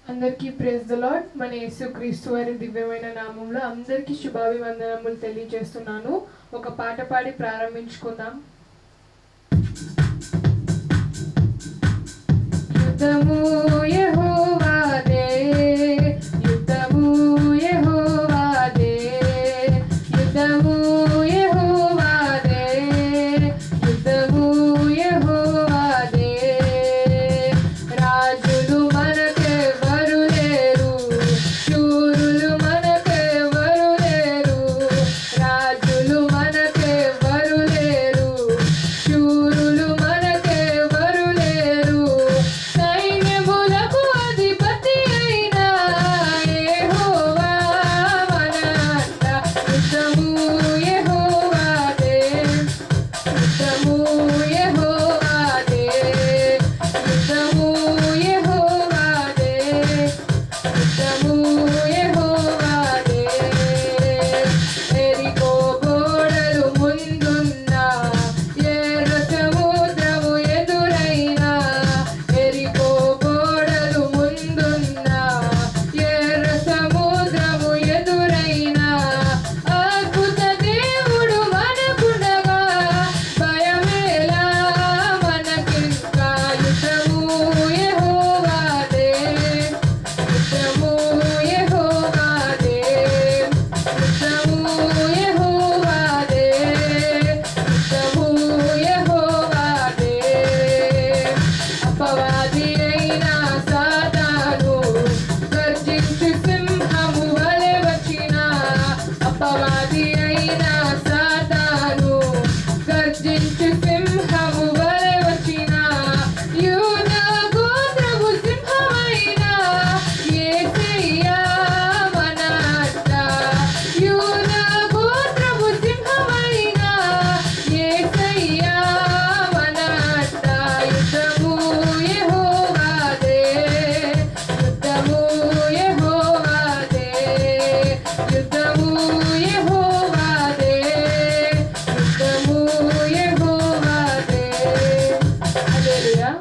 అందరికీ praise the lord మన యేసు క్రీస్తు వారి దివ్యమైన నామంలో అందరికీ శుభాభివందనములు తెలియజేస్తున్నాను ఒక పాట పాడి ప్రారంభించుకుందాం యుద్ధము యెహోవాదే యుద్ధము యెహోవాదే యుద్ధము యెహోవాదే యుద్ధము యెహోవాదే రాజులు మనకెవరు లేరు శూరులు మనకెవరు లేరు రాజులు మనకెవరు లేరు శూరులు మనకెవరు లేరు సైన్యములకు అధిపతి అయిన యెహోవా మన అంట యుద్ధము యెహోవాదే యుద్ధము యెహోవాదే యుద్ధము యెహోవాదే యుద్ధము యెహోవాదే ఎరికో గోడలు ముందున్నా ఎర్ర సముద్రము ఎదురైనా ఎరికో గోడలు ముందున్నా ఎర్ర సముద్రము ఎదురైనా అద్భుత దేవుడు మనకుండగా భయమేలా మనకింకా యుద్ధము యెహోవాదే యుద్ధము యెహోవాదే యుద్ధము యెహోవాదే యుద్ధము యెహోవాదే అపవాది అయిన సాతాను గర్జించు సింహము వలె వచ్చిన అపవాది అయిన సాతాను గర్జించు సింహము వలె వచ్చిన యూదా గోత్రము సింహమైన యేసయ్యా మన అడ్డ యూదా గోత్రము సింహమైన యేసయ్యా మన అడ్డ యుద్ధము యెహోవాదే యుద్ధము యెహోవాదే యుద్ధము యెహోవాదే యుద్ధము యెహోవాదే హల్లెలూయా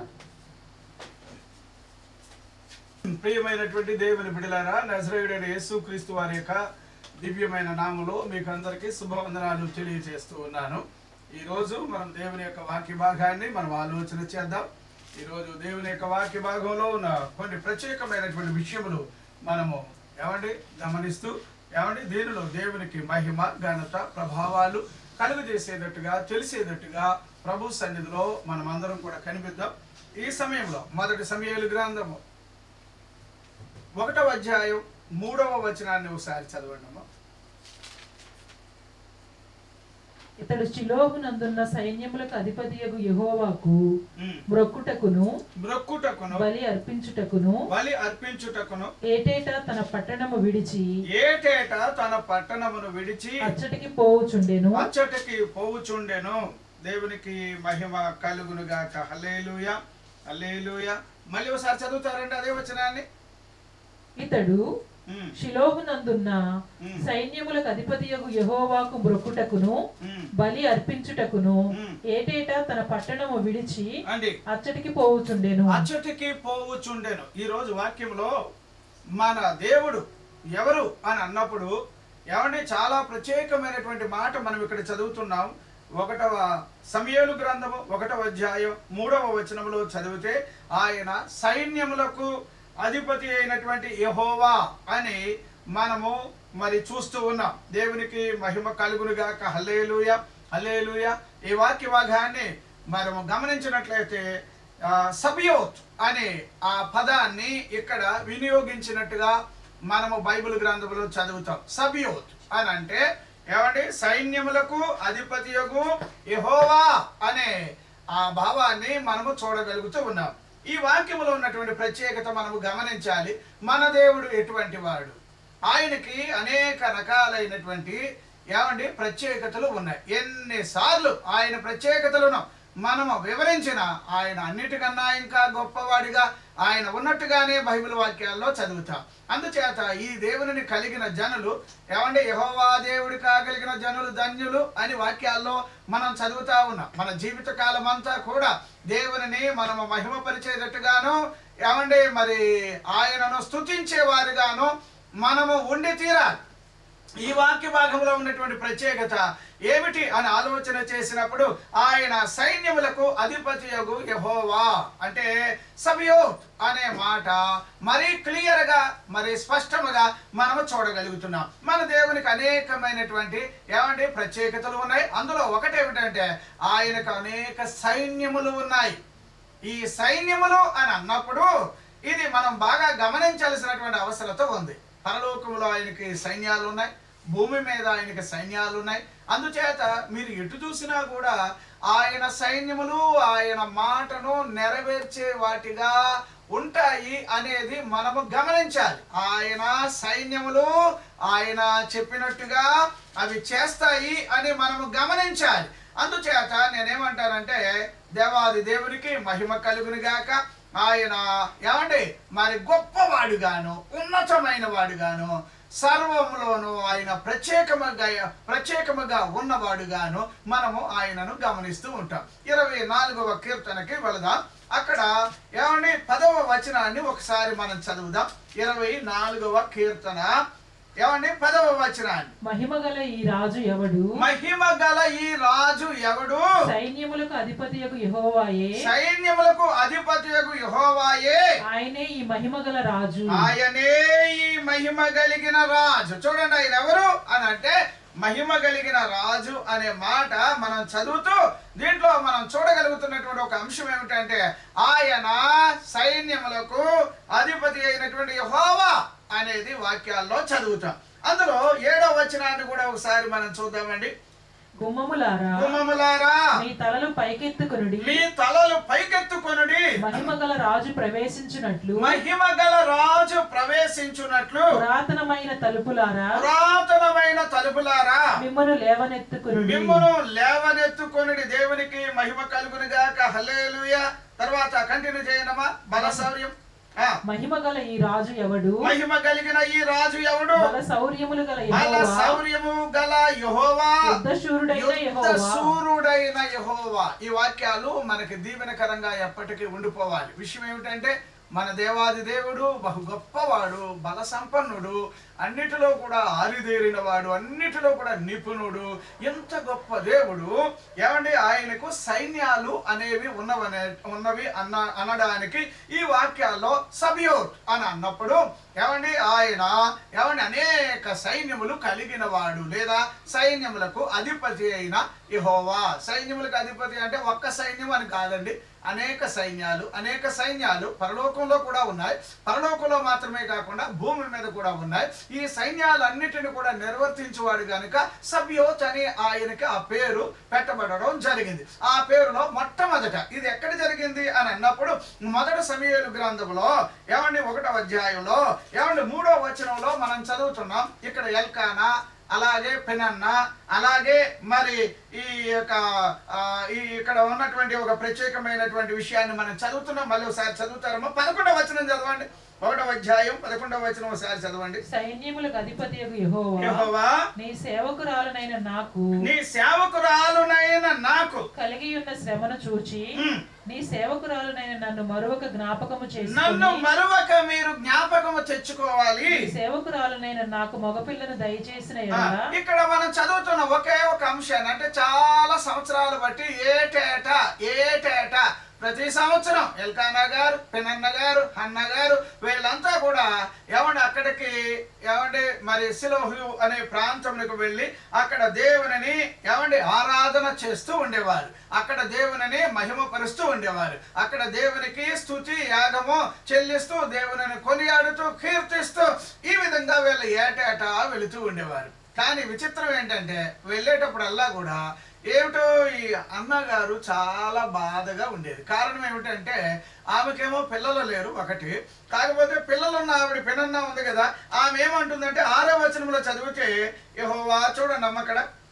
ప్రియమైనటువంటి దేవుని బిడలారా నజరేయుడైన యేసు క్రీస్తు వారి యొక్క దివ్యమైన నామములో మీకు అందరికీ శుభవందనాలు తెలియజేస్తూ ఉన్నాను ఈ రోజు మనం దేవుని యొక్క వాక్య భాగాన్ని మనం ఆలోచన చేద్దాం ఈ రోజు దేవుని యొక్క వాక్య భాగంలో ఉన్న కొన్ని ప్రత్యేకమైనటువంటి విషయములు మనము ఏమండి గమనిస్తూ ఏమండి దీనిలో దేవునికి మహిమ ఘనత ప్రభావాలు కలుగజేసేటట్టుగా తెలిసేటట్టుగా ప్రభు సన్నిధిలో మనం అందరం కూడా కనిపిద్దాం ఈ సమయంలో మొదటి సమయాలు గ్రంథము ఒకటవ అధ్యాయం మూడవ వచనాన్ని ఒకసారి చదవండి అమ్మా ఇతడు శిలోహునందున్న సైన్యములకు అధిపతియగు యెహోవాకు ఉమ్. మ్రొక్కుటకును మ్రొక్కుటకును బలి అర్పించుటకును బలి అర్పించుటకును ఏటేటా తన పట్టణము విడిచి ఏటేటా తన పట్టణమును విడిచి అచ్చటికి పోవుచుండెను అచ్చటికి పోవుచుండెను దేవునికి మహిమ కలుగును గాక హల్లేలుయ హల్లేలుయ మళ్ళీ ఒకసారి చదువుతారండి అదే వచనాన్ని ఇతడు ఉమ్, శిలోహునందున్న ఉమ్, సైన్యములకు అధిపతియగు యెహోవాకు మ్రొక్కుటకును ఉమ్. బలి అర్పించుటకును ఉమ్. ఏటేటా తన పట్టణము విడిచి అండి అచ్చటికి పోవుచుండెను అచ్చటికి పోవుచుండెను ఈ రోజు వాక్యంలో మన దేవుడు ఎవరు అని అన్నప్పుడు ఏమంటే చాలా ప్రత్యేకమైనటువంటి మాట మనం ఇక్కడ చదువుతున్నాం ఒకటవ సమయలు గ్రంథము ఒకటవ అధ్యాయం మూడవ వచనములో చదివితే ఆయన సైన్యములకు అధిపతి అయినటువంటి యహోవా అని మనము మరి చూస్తూ ఉన్నాం దేవునికి మహిమ కలుగునుగాక హల్లేలుయ హల్లేలుయ ఈ వాక్య భాగాన్ని మనము గమనించినట్లయితే ఆ, సబియోత్ అనే ఆ పదాన్ని ఇక్కడ వినియోగించినట్టుగా మనము బైబిల్ గ్రంథంలో చదువుతాం సబియోత్ అని అంటే ఏమండి సైన్యములకు అధిపతియగు యెహోవా అనే ఆ భావాన్ని మనము చూడగలుగుతూ ఉన్నాం ఈ వాక్యములో ఉన్నటువంటి ప్రత్యేకత మనము గమనించాలి మన దేవుడు ఎటువంటి వాడు ఆయనకి అనేక రకాలైనటువంటి ఏమండి ప్రత్యేకతలు ఉన్నాయి ఎన్నిసార్లు ఆయన ప్రత్యేకతలను మనము వివరించిన ఆయన అన్నిటికన్నా ఇంకా గొప్పవాడిగా ఆయన ఉన్నట్టుగానే బైబిల్ వాక్యాల్లో చదువుతాం అందుచేత ఈ దేవునిని కలిగిన జనులు ఏమంటే యహోవా దేవుడి కాగలిగిన జనులు ధన్యులు అని వాక్యాల్లో మనం చదువుతా ఉన్నాం మన జీవిత కాలం అంతా కూడా దేవునిని మనము మహిమపరిచేటట్టుగాను ఏమంటే మరి ఆయనను స్తుతించే వారిగాను మనము ఉండి తీరాలి ఈ వాక్య భాగంలో ఉన్నటువంటి ప్రత్యేకత ఏమిటి అని ఆలోచన చేసినప్పుడు ఆయన సైన్యములకు అధిపతి యగు యహోవా అంటే సబియోత్ అనే మాట మరీ క్లియర్ గా మరి స్పష్టముగా మనము చూడగలుగుతున్నాం మన దేవునికి అనేకమైనటువంటి ఏమంటే ప్రత్యేకతలు ఉన్నాయి అందులో ఒకటి ఏమిటంటే ఆయనకు అనేక సైన్యములు ఉన్నాయి ఈ సైన్యములు అని అన్నప్పుడు ఇది మనం బాగా గమనించాల్సినటువంటి అవసరత ఉంది పరలోకంలో ఆయనకి సైన్యాలు ఉన్నాయి భూమి మీద ఆయనకి సైన్యాలు ఉన్నాయి అందుచేత మీరు ఎటు చూసినా కూడా ఆయన సైన్యములు ఆయన మాటను నెరవేర్చే వాటిగా ఉంటాయి అనేది మనము గమనించాలి ఆయన సైన్యములు ఆయన చెప్పినట్టుగా అవి చేస్తాయి అని మనము గమనించాలి అందుచేత నేనేమంటానంటే దేవాది దేవునికి మహిమ కలుగును గాక ఆయన ఏమండి మరి గొప్పవాడుగాను ఉన్నతమైన వాడుగాను సర్వములోను ఆయన ప్రత్యేకముగా ప్రత్యేకముగా ఉన్నవాడుగాను మనము ఆయనను గమనిస్తూ ఉంటాం ఇరవై నాలుగవ కీర్తనకి వెళదాం అక్కడ ఏమండి పదవ వచనాన్ని ఒకసారి మనం చదువుదాం ఇరవై నాలుగవ కీర్తన ఏమండి పదవ వచనాన్ని మహిమగల ఈ రాజు ఎవడు మహిమ గల ఈ రాజు ఎవడు సైన్యములకు అధిపతియగు యెహోవాయే సైన్యములకు అధిపతియగు యెహోవాయే ఆయనే ఈ మహిమగల రాజు ఆయనే ఈ మహిమ కలిగిన రాజు చూడండి ఆయన ఎవరు అని అంటే మహిమ కలిగిన రాజు అనే మాట మనం చదువుతూ దీంట్లో మనం చూడగలుగుతున్నటువంటి ఒక అంశం ఏమిటంటే ఆయన సైన్యములకు అధిపతి అయినటువంటి యెహోవా అనేది వాక్యాల్లో చదువుతాం అందులో ఏడో వచనాన్ని కూడా ఒకసారి మనం చూద్దామండి గుమ్మములారా గుమ్మములారా మీ తలలు పైకెత్తుకునుడి మీ తలలు పైకెత్తుకొనుడి మహిమగల రాజు ప్రవేశించున్నట్లు మహిమ గల రాజు ప్రవేశించున్నట్లు పురాతనమైన తలుపులారా పురాతనమైన తలుపులారా మిమ్మను లేవనెత్తుకునుడి మిమ్మును లేవనెత్తుకొనిడి దేవునికి మహిమ కలుగును గాక హల్లెలూయా తర్వాత కంటిన్యూ చేయనమా బలశౌర్యం ఆ, మహిమగల ఈ రాజు ఎవడు మహిమ కలిగిన ఈ రాజు ఎవడు బల శౌర్యములు గల బల యెహోవా శౌర్యము గల యెహోవా యుద్ధశూరుడైన యుద్ధ యెహోవా శూరుడైన యెహోవా ఈ వాక్యాలు మనకి దీవెనకరంగా ఎప్పటికీ ఉండిపోవాలి విషయం ఏమిటంటే మన దేవాది దేవుడు బహు గొప్పవాడు బల సంపన్నుడు అన్నిటిలో కూడా ఆరిదేరిన వాడు అన్నిటిలో కూడా నిపుణుడు ఎంత గొప్ప దేవుడు ఏమండి ఆయనకు సైన్యాలు అనేవి ఉన్నవనే ఉన్నవి అన్న అనడానికి ఈ వాక్యాల్లో సబియోట్ అని అన్నప్పుడు ఏమండి ఆయన ఏమండి అనేక సైన్యములు కలిగిన వాడు లేదా సైన్యములకు అధిపతి అయిన యెహోవా సైన్యములకు అధిపతి అంటే ఒక్క సైన్యం అని కాదండి అనేక సైన్యాలు అనేక సైన్యాలు పరలోకంలో కూడా ఉన్నాయి పరలోకంలో మాత్రమే కాకుండా భూమి మీద కూడా ఉన్నాయి ఈ సైన్యాలన్నిటిని కూడా నిర్వర్తించేవాడు గనుక సబ్యోత్ అని ఆయనకి ఆ పేరు పెట్టబడడం జరిగింది ఆ పేరులో మొట్టమొదట ఇది ఎక్కడ జరిగింది అని అన్నప్పుడు మొదటి సమయాలు గ్రంథంలో ఏమండి ఒకటో అధ్యాయంలో ఏమండి మూడో వచనంలో మనం చదువుతున్నాం ఇక్కడ ఎల్కానా అలాగే పెనన్న అలాగే మరి ఈ యొక్క ఆ, ఈ ఇక్కడ ఉన్నటువంటి ఒక ప్రత్యేకమైనటువంటి విషయాన్ని మనం చదువుతున్నాం మళ్ళీ ఒకసారి చదువుతారమ్మా పదకొండవ వచనం చదవండి ఒకటవ అధ్యాయం పదకొండవ వచనం ఒకసారి చదవండి సైన్యములకు అధిపతియగు యెహోవా యెహోవా నీ సేవకురాలనైన నాకు నీ సేవకురాలునైన నాకు కలిగి ఉన్న శ్రమను చూచి ఉమ్, నీ సేవకురాలునైన నన్ను మరొక జ్ఞాపకము నన్ను చేసుకుని మరొక మీరు జ్ఞాపకము తెచ్చుకోవాలి నీ సేవకురాలునైన నాకు మగపిల్లను దయచేసిన ఆ, ఎడల ఇక్కడ మనం చదువుతున్న ఒకే ఒక అంశాన్ని అంటే చాలా సంవత్సరాలు బట్టి ఏటేటా ఏటేటా ప్రతి సంవత్సరం ఎల్కానా గారు పెనన్న గారు అన్న గారు వీళ్ళంతా కూడా ఏమండి అక్కడికి ఏమండి మరి సిలోహు అనే ప్రాంతంలోకి వెళ్ళి అక్కడ దేవునిని ఏమండి ఆరాధన చేస్తూ ఉండేవారు అక్కడ దేవునిని మహిమపరుస్తూ ఉండేవారు అక్కడ దేవునికి స్తుతి యాగము చెల్లిస్తూ దేవునిని కొనియాడుతూ కీర్తిస్తూ ఈ విధంగా వీళ్ళు ఏటేటా వెళుతూ ఉండేవారు కానీ విచిత్రం ఏంటంటే వెళ్ళేటప్పుడల్లా కూడా ఏమిటో ఈ అన్నగారు చాలా బాధగా ఉండేది కారణం ఏమిటంటే ఆమెకేమో పిల్లలు లేరు ఒకటి కాకపోతే పిల్లలున్న ఆవిడ పినన్న ఉంది కదా ఆమె ఏమంటుందంటే ఆరో వచనంలో చదివితే యెహోవా చూడండి అమ్మ అక్కడ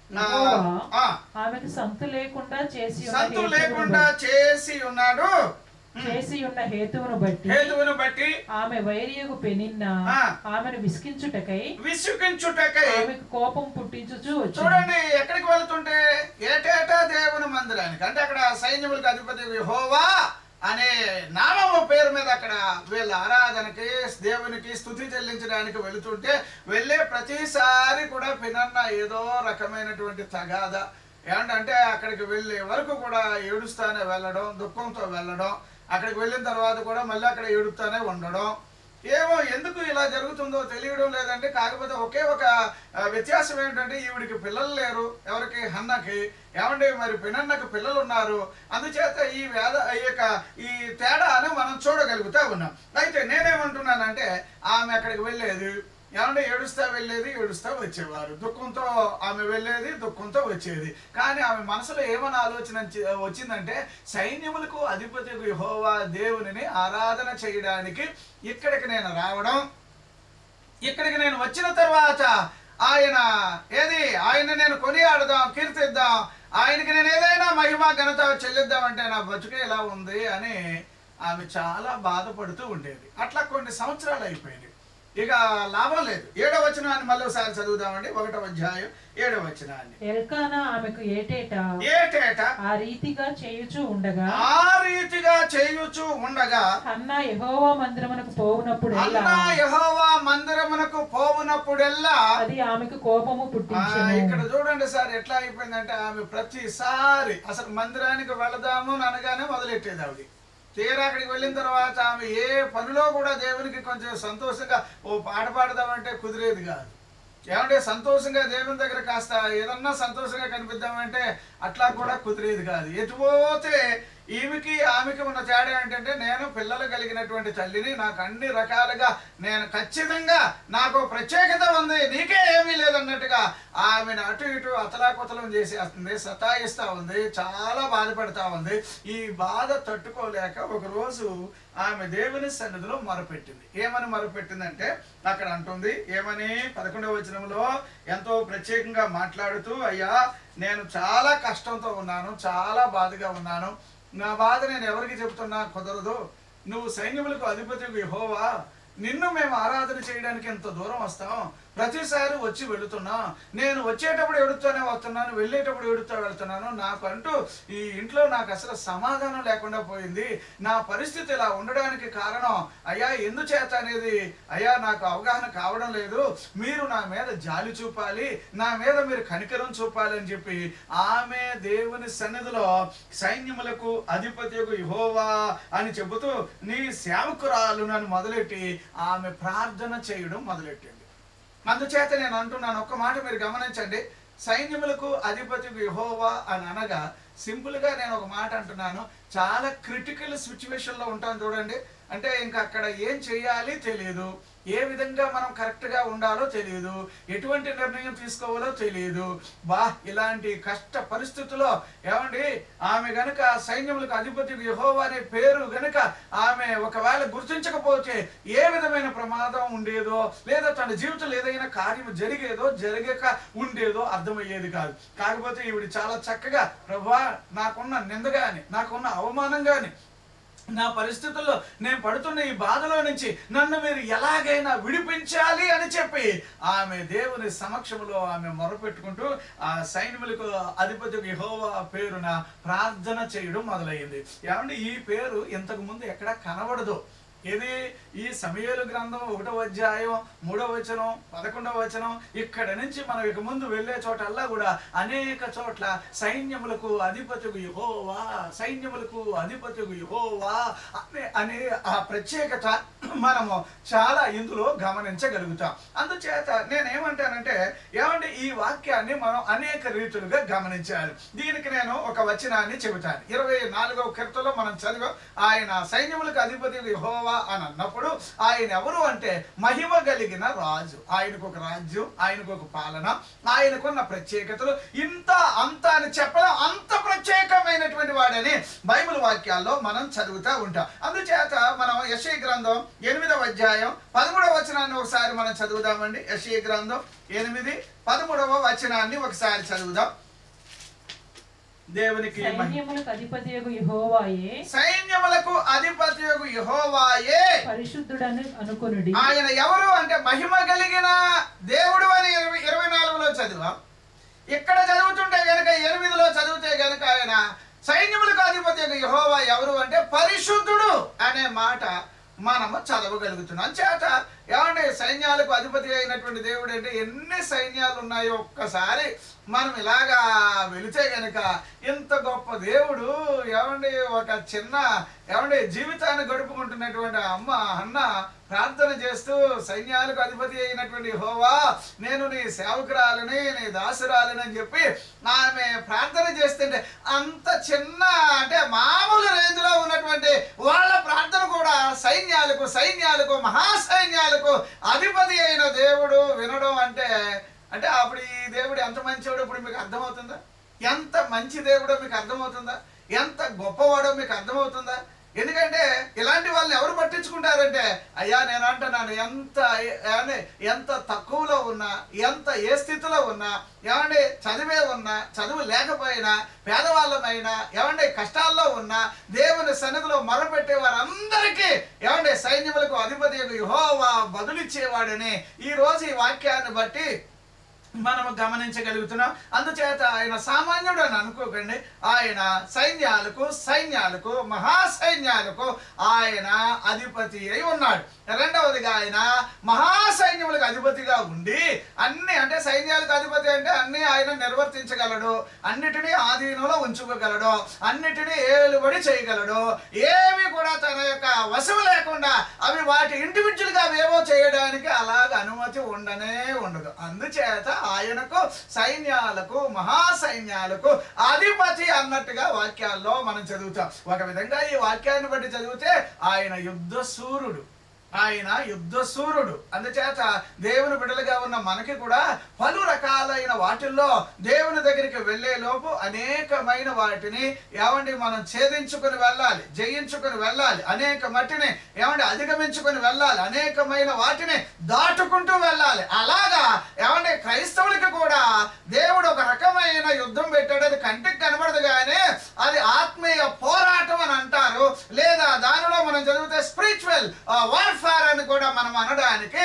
ఆ, యెహోవా ఆ, ఆమెకు సంతు లేకుండా చేసి ఉన్న సంతు హేతువును లేకుండా బట్టి- చేసి ఉన్నాడు చేసి ఉన్న హేతువును బట్టి హేతువును బట్టి ఆమె వైరియగు పెనిన్న ఆ. ఆమెను విసికించుటకై విసుకించుటకై ఆమెకు కోపం పుట్టించుచు వచ్చింది చూడండి ఎక్కడికి వెళుతుంటే ఏటేటా దేవుని మందిరానికి అంటే అక్కడ సైన్యములకు అధిపతి హోవా అనే నామము పేరు మీద అక్కడ వీళ్ళ ఆరాధనకి దేవునికి స్థుతి చెల్లించడానికి వెళుతుంటే వెళ్ళే ప్రతిసారి కూడా పినన్న ఏదో రకమైనటువంటి తగాద ఏమంటే అక్కడికి వెళ్ళే వరకు కూడా ఏడుస్తానే వెళ్ళడం దుఃఖంతో వెళ్ళడం అక్కడికి వెళ్ళిన తర్వాత కూడా మళ్ళీ అక్కడ ఏడుస్తానే ఉండడం ఏమో ఎందుకు ఇలా జరుగుతుందో తెలియడం లేదంటే కాకపోతే ఒకే ఒక ఆ, వ్యత్యాసం ఏంటంటే ఈవిడికి పిల్లలు లేరు ఎవరికి హన్నకి ఏమంటే మరి పినన్నకు పిల్లలు ఉన్నారు అందుచేత ఈ వేద ఈ యొక్క ఈ తేడాను మనం చూడగలుగుతా ఉన్నాం అయితే నేనేమంటున్నానంటే ఆమె అక్కడికి వెళ్ళేది ఏమంటే ఏడుస్తా వెళ్ళేది ఏడుస్తా వచ్చేవారు దుఃఖంతో ఆమె వెళ్ళేది దుఃఖంతో వచ్చేది కానీ ఆమె మనసులో ఏమని ఆలోచన చే- వచ్చిందంటే సైన్యములకు అధిపతి యెహోవా దేవునిని ఆరాధన చేయడానికి ఇక్కడికి నేను రావడం ఇక్కడికి నేను వచ్చిన తర్వాత ఆయన ఏది ఆయన నేను కొనియాడదాం కీర్తిద్దాం ఆయనకి నేను ఏదైనా మహిమ ఘనత చెల్లిద్దాం అంటే నా బతుకే ఇలా ఉంది అని ఆమె చాలా బాధపడుతూ ఉండేది అట్లా కొన్ని సంవత్సరాలు అయిపోయింది ఇక లాభం లేదు ఏడవ వచనాన్ని మళ్ళీ ఒకసారి చదువుదామండి ఒకటవ అధ్యాయం ఏడవ వచనాన్ని ఎల్కానా ఆమెకు ఏటేటా ఏటేటా ఆ రీతిగా చేయుచు ఉండగా ఆ రీతిగా చేయుచు ఉండగా అన్న యెహోవా మందిరమునకు పోవునప్పుడు అన్న యెహోవా మందిరమునకు పోవునప్పుడెల్లా అది ఆమెకు కోపము ఆ, పుట్టించెను ఇక్కడ చూడండి సార్ ఎట్లా అయిపోయిందంటే ఆమె ప్రతిసారి అసలు మందిరానికి వెళదాము అని అనగానే మొదలెట్టేది ఆవిడ తీరా అక్కడికి వెళ్ళిన తర్వాత ఆమె ఏ పనిలో కూడా దేవునికి కొంచెం సంతోషంగా ఓ పాట పాడదామంటే కుదిరేది కాదు ఏమంటే సంతోషంగా దేవుని దగ్గర కాస్త ఏదన్నా సంతోషంగా కనిపిద్దామంటే అట్లా కూడా కుదిరేది కాదు ఎటు పోతే ఈమెకి ఆమెకి ఉన్న తేడా ఏంటంటే నేను పిల్లలు కలిగినటువంటి తల్లిని నాకు అన్ని రకాలుగా నేను ఖచ్చితంగా నాకు ప్రత్యేకత ఉంది నీకే ఏమీ లేదన్నట్టుగా ఆమెను అటు ఇటు అతలాకుతలం చేసేస్తుంది సతాయిస్తా ఉంది చాలా బాధపడతా ఉంది ఈ బాధ తట్టుకోలేక ఒకరోజు ఆమె దేవుని సన్నిధిలో మొరపెట్టింది ఏమని మొరపెట్టిందంటే అక్కడ అంటుంది ఏమని పదకొండవ వచనంలో ఎంతో ప్రత్యేకంగా మాట్లాడుతూ అయ్యా నేను చాలా కష్టంతో ఉన్నాను చాలా బాధగా ఉన్నాను నా బాధ నేను ఎవరికి చెప్తున్నా కుదరదు నువ్వు సైన్యములకు అధిపతి యెహోవా నిన్ను మేము ఆరాధన చేయడానికి ఎంత దూరం వస్తాం ప్రతిసారి వచ్చి వెళుతున్నా నేను వచ్చేటప్పుడు ఎడుతూనే వస్తున్నాను వెళ్ళేటప్పుడు ఎడుతూ వెళ్తున్నాను నాకంటూ ఈ ఇంట్లో నాకు అసలు సమాధానం లేకుండా పోయింది నా పరిస్థితి ఇలా ఉండడానికి కారణం అయ్యా ఎందుచేత అనేది అయ్యా నాకు అవగాహన కావడం లేదు మీరు నా మీద జాలి చూపాలి నా మీద మీరు కనికరం చూపాలి అని చెప్పి ఆమె దేవుని సన్నిధిలో సైన్యములకు అధిపతి యహోవా అని చెబుతూ నీ సేవకురాలు నన్ను మొదలెట్టి ఆమె ప్రార్థన చేయడం మొదలెట్టింది అందుచేత నేను అంటున్నాను ఒక్క మాట మీరు గమనించండి సైన్యములకు అధిపతి యహోవా అని అనగా సింపుల్గా నేను ఒక మాట అంటున్నాను చాలా క్రిటికల్ సిచ్యువేషన్లో ఉంటాను చూడండి అంటే ఇంకా అక్కడ ఏం చేయాలి తెలియదు ఏ విధంగా మనం కరెక్ట్గా ఉండాలో తెలియదు ఎటువంటి నిర్ణయం తీసుకోవాలో తెలియదు బా ఇలాంటి కష్ట పరిస్థితుల్లో ఏమండి ఆమె గనుక సైన్యములకు అధిపతి యెహోవా అనే పేరు గనుక ఆమె ఒకవేళ గుర్తించకపోతే ఏ విధమైన ప్రమాదం ఉండేదో లేదా తన జీవితంలో ఏదైనా కార్యం జరిగేదో జరగక ఉండేదో అర్థమయ్యేది కాదు కాకపోతే ఈవిడ చాలా చక్కగా ప్రభా నాకున్న నింద గాని నాకున్న అవమానం గాని నా పరిస్థితుల్లో నేను పడుతున్న ఈ బాధలో నుంచి నన్ను మీరు ఎలాగైనా విడిపించాలి అని చెప్పి ఆమె దేవుని సమక్షంలో ఆమె మొరపెట్టుకుంటూ ఆ సైన్యములకు అధిపతి యెహోవా పేరున ప్రార్థన చేయడం మొదలయ్యింది ఏమంటే ఈ పేరు ఇంతకు ముందు ఎక్కడా కనబడదు ఇది ఈ సమయాలు గ్రంథం ఒకటో అధ్యాయం మూడవ వచనం పదకొండవ వచనం ఇక్కడ నుంచి మనం ఇక ముందు వెళ్ళే చోటల్లా కూడా అనేక చోట్ల సైన్యములకు అధిపతికు యహోవా సైన్యములకు అధిపతికు యహోవా అనే అనే ఆ ప్రత్యేకత మనము చాలా ఇందులో గమనించగలుగుతాం అందుచేత నేనేమంటానంటే ఏమంటే ఈ వాక్యాన్ని మనం అనేక రీతులుగా గమనించాలి దీనికి నేను ఒక వచనాన్ని చెబుతాను ఇరవై నాలుగవ కీర్తలో మనం చదివాం ఆయన సైన్యములకు అధిపతి యెహోవా అని అన్నప్పుడు ఆయన ఎవరు అంటే మహిమ కలిగిన రాజు ఆయనకు ఒక రాజ్యం ఆయనకు ఒక పాలన ఆయనకున్న ప్రత్యేకతలు ఇంత అంత అని చెప్పలేం అంత ప్రత్యేకమైనటువంటి వాడని బైబిల్ వాక్యాల్లో మనం చదువుతూ ఉంటాం అందుచేత మనం యశీ గ్రంథం ఎనిమిదవ అధ్యాయం పదమూడవ వచనాన్ని ఒకసారి మనం చదువుదామండి యశీ గ్రంథం ఎనిమిది పదమూడవ వచనాన్ని ఒకసారి చదువుదాం దేవునికి మహిమ. సైన్యములకు అధిపతి యహోవాయే సైన్యములకు అధిపతి యహోవాయే పరిశుద్ధుడని అనుకొనుడి ఆయన ఎవరు అంటే మహిమ కలిగిన దేవుడు అని ఇరవై ఇరవై నాలుగులో చదివాం ఇక్కడ చదువుతుంటే గనక ఎనిమిదిలో చదివితే గనక ఆయన సైన్యములకు అధిపతి యహోవా ఎవరు అంటే పరిశుద్ధుడు అనే మాట మనము చదవగలుగుతున్నాం చేత ఏమంటే సైన్యాలకు అధిపతి అయినటువంటి దేవుడు అంటే ఎన్ని సైన్యాలు ఉన్నాయో ఒక్కసారి మనం ఇలాగా వెళితే గనక ఇంత గొప్ప దేవుడు ఏమండి ఒక చిన్న ఏమండి జీవితాన్ని గడుపుకుంటున్నటువంటి అమ్మ అన్న ప్రార్థన చేస్తూ సైన్యాలకు అధిపతి అయినటువంటి హోవా నేను నీ సేవకురాలని నీ దాసురాలని అని చెప్పి ఆమె ప్రార్థన చేస్తుంటే అంత చిన్న అంటే మామూలు రేంజ్లో ఉన్నటువంటి వాళ్ళ ప్రార్థన కూడా సైన్యాలకు సైన్యాలకు మహాసైన్యాలకు అధిపతి అయిన దేవుడు వినడం అంటే అంటే అప్పుడు ఈ దేవుడు ఎంత మంచివాడో ఇప్పుడు మీకు అర్థమవుతుందా ఎంత మంచి దేవుడో మీకు అర్థమవుతుందా ఎంత గొప్పవాడో మీకు అర్థమవుతుందా ఎందుకంటే ఇలాంటి వాళ్ళని ఎవరు పట్టించుకుంటారంటే అయ్యా నేను అంటున్నాను ఎంత ఏమండి ఎంత తక్కువలో ఉన్నా ఎంత ఏ స్థితిలో ఉన్నా ఏమండి చదివే ఉన్నా చదువు లేకపోయినా పేదవాళ్ళమైనా ఏమండి కష్టాల్లో ఉన్నా దేవుని సన్నిధిలో మొరపెట్టే వారందరికీ ఏమండి సైన్యములకు అధిపతి యెహోవా బదులిచ్చేవాడని ఈ రోజు ఈ వాక్యాన్ని బట్టి మనము గమనించగలుగుతున్నాం అందుచేత ఆయన సామాన్యుడు అని అనుకోకండి ఆయన సైన్యాలకు సైన్యాలకు మహాసైన్యాలకు ఆయన అధిపతి అయి ఉన్నాడు రెండవదిగా ఆయన మహాసైన్యములకు అధిపతిగా ఉండి అన్ని అంటే సైన్యాలకు అధిపతి అంటే అన్ని ఆయన నిర్వర్తించగలడు అన్నిటినీ ఆధీనంలో ఉంచుకోగలడు అన్నిటినీ ఏలుబడి చేయగలడు ఏవి కూడా తన యొక్క వశం లేకుండా అవి వాటి ఇండివిజువల్ గా ఏవో చేయడానికి అలాగ అనుమతి ఉండనే ఉండదు అందుచేత ఆయనకు సైన్యాలకు మహాసైన్యాలకు అధిపతి అన్నట్టుగా వాక్యాల్లో మనం చదువుతాం ఒక విధంగా ఈ వాక్యాన్ని బట్టి చదివితే ఆయన యుద్ధ సూర్యుడు ఆయన యుద్ధ సూర్యుడు అందుచేత దేవుని బిడలుగా ఉన్న మనకి కూడా పలు రకాలైన వాటిల్లో దేవుని దగ్గరికి వెళ్ళే లోపు అనేకమైన వాటిని ఏమండి మనం ఛేదించుకొని వెళ్ళాలి జయించుకొని వెళ్ళాలి అనేక మట్టిని ఏమండి అధిగమించుకొని వెళ్ళాలి అనేకమైన వాటిని దాటుకుంటూ వెళ్ళాలి అలాగా ఏమండి క్రైస్తవులకి కూడా దేవుడు ఒక రకమైన యుద్ధం పెట్టాడు అది కంటికి కనబడదు కానీ అది ఆత్మీయ పోరాటం అని అంటారు లేదా దానిలో మనం చదివితే స్పిరిచువల్ వార్ఫేర్ అని కూడా మనం అనడానికి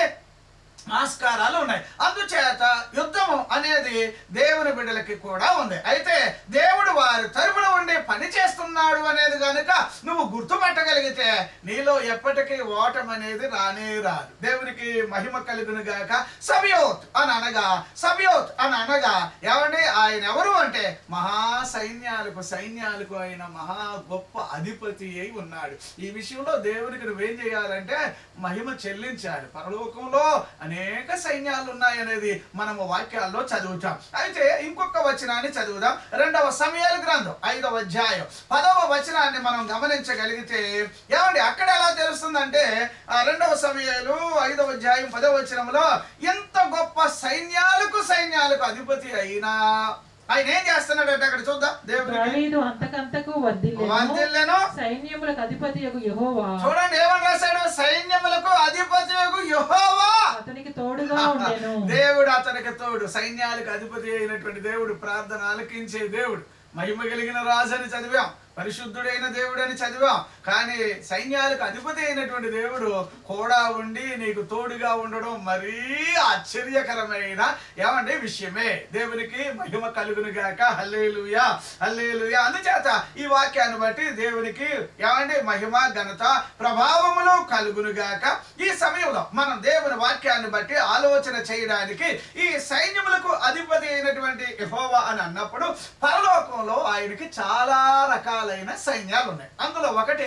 ఆస్కారాలు ఉన్నాయి అందుచేత యుద్ధము అనేది దేవుని బిడ్డలకి కూడా ఉంది అయితే దేవుడు వారి తరపున ఉండి పని చేస్తున్నాడు అనేది కనుక నువ్వు గుర్తుపట్టగలిగితే నీలో ఎప్పటికీ ఓటం అనేది రానే రాదు దేవునికి మహిమ కలుగును గాక సబియోత్ అని అనగా సబియోత్ అని అనగా ఏమండి ఆయన ఎవరు అంటే మహా సైన్యాలకు సైన్యాలకు ఆయన మహా గొప్ప అధిపతి అయి ఉన్నాడు ఈ విషయంలో దేవునికి నువ్వేం చేయాలంటే మహిమ చెల్లించాలి పరలోకంలో అనేక సైన్యాలు ఉన్నాయనేది మనము వాక్యాల్లో చదువుతాం అయితే ఇంకొక వచనాన్ని చదువుదాం రెండవ సమయాల గ్రంథం ఐదవ అధ్యాయం పదవ వచనాన్ని మనం గమనించగలిగితే ఏమండి అక్కడ ఎలా తెలుస్తుందంటే ఆ రెండవ సమయాలు ఐదవ అధ్యాయం పదవ వచనంలో ఎంత గొప్ప సైన్యాలకు సైన్యాలకు అధిపతి అయినా ఆయన ఏం చేస్తున్నాడంటే అక్కడ చూద్దాం దేవుడికి దావీదు అంతకంతకు వర్ధిల్లెను వర్ధిల్లెను. సైన్యములకు అధిపతి యహోవా చూడండి ఏమని రాశాడు సైన్యములకు అధిపతి యెహోవా అతనికి తోడుగా ఉండెను దేవుడు అతనికి తోడు సైన్యాలకు అధిపతి అయినటువంటి దేవుడు ప్రార్థన ఆలకించే దేవుడు మహిమ కలిగిన రాజు అని చదివాం పరిశుద్ధుడైన దేవుడు అని చదివాం కానీ సైన్యాలకు అధిపతి అయినటువంటి దేవుడు కూడా ఉండి నీకు తోడుగా ఉండడం మరీ ఆశ్చర్యకరమైన ఏమండి విషయమే దేవునికి మహిమ కలుగును గాక హల్లేలుయా హల్లేలుయా అందుచేత ఈ వాక్యాన్ని బట్టి దేవునికి ఏమండి మహిమ ఘనత ప్రభావములు కలుగును గాక ఈ సమయంలో మనం దేవుని వాక్యాన్ని బట్టి ఆలోచన చేయడానికి ఈ సైన్యములకు అధిపతి అయినటువంటి యెహోవా అని అన్నప్పుడు పరలోకంలో ఆయనకి చాలా రకాలైన సైన్యాలు ఉన్నాయి అందులో ఒకటి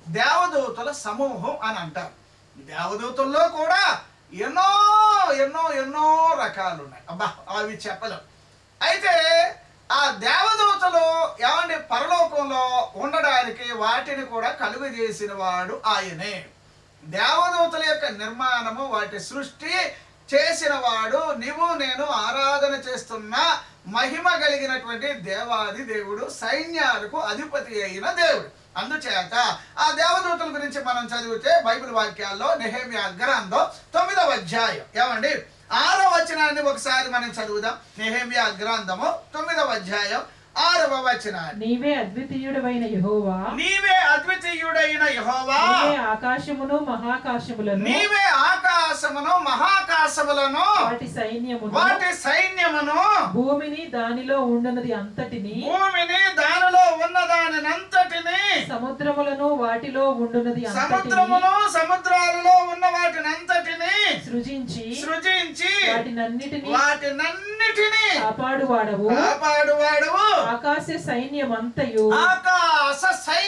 దేవదూతల సమూహం అని అంటారు దేవదూతల్లో కూడా ఎన్నో ఎన్నో ఎన్నో రకాలు ఉన్నాయి అబ్బా అవి చెప్పలేం అయితే ఆ దేవదూతలు ఏమండి పరలోకంలో ఉండడానికి వాటిని కూడా కలుగు చేసిన వాడు ఆయనే దేవదూతల యొక్క నిర్మాణము వాటి సృష్టి చేసిన వాడు నీవు నేను ఆరాధన చేస్తున్న మహిమ కలిగినటువంటి దేవాది దేవుడు సైన్యాలకు అధిపతి అయిన దేవుడు అందుచేత ఆ దేవదూతల గురించి మనం చదివితే బైబిల్ వాక్యాల్లో నెహేమియా గ్రంథం తొమ్మిదవ అధ్యాయం ఏమండి ఆరవ వచనాన్ని ఒకసారి మనం చదువుదాం నెహేమియా గ్రంథము తొమ్మిదవ అధ్యాయం ఆరవ వచనాన్ని నీవే అద్వితీయుడవైన యెహోవా నీవే అద్వితీయుడైన యెహోవా నీవే ఆకాశమును మహాకాశములను నీవే ఆకాశమును మహాకాశములను వాటి సైన్యమును వాటి సైన్యమును భూమిని దానిలో ఉండునది అంతటిని భూమిని దానిలో ఉన్నదానినంతటిని సముద్రములను వాటిలో ఉండునది అంతటిని సముద్రమును సముద్రాలలో ఉన్న వాటినంతటిని సృజించి సృజించి వాటినన్నిటిని వాటినన్నిటిని కాపాడువాడవు కాపాడువాడువు ఆకాశ సైన్యమంతయు ఆకాశ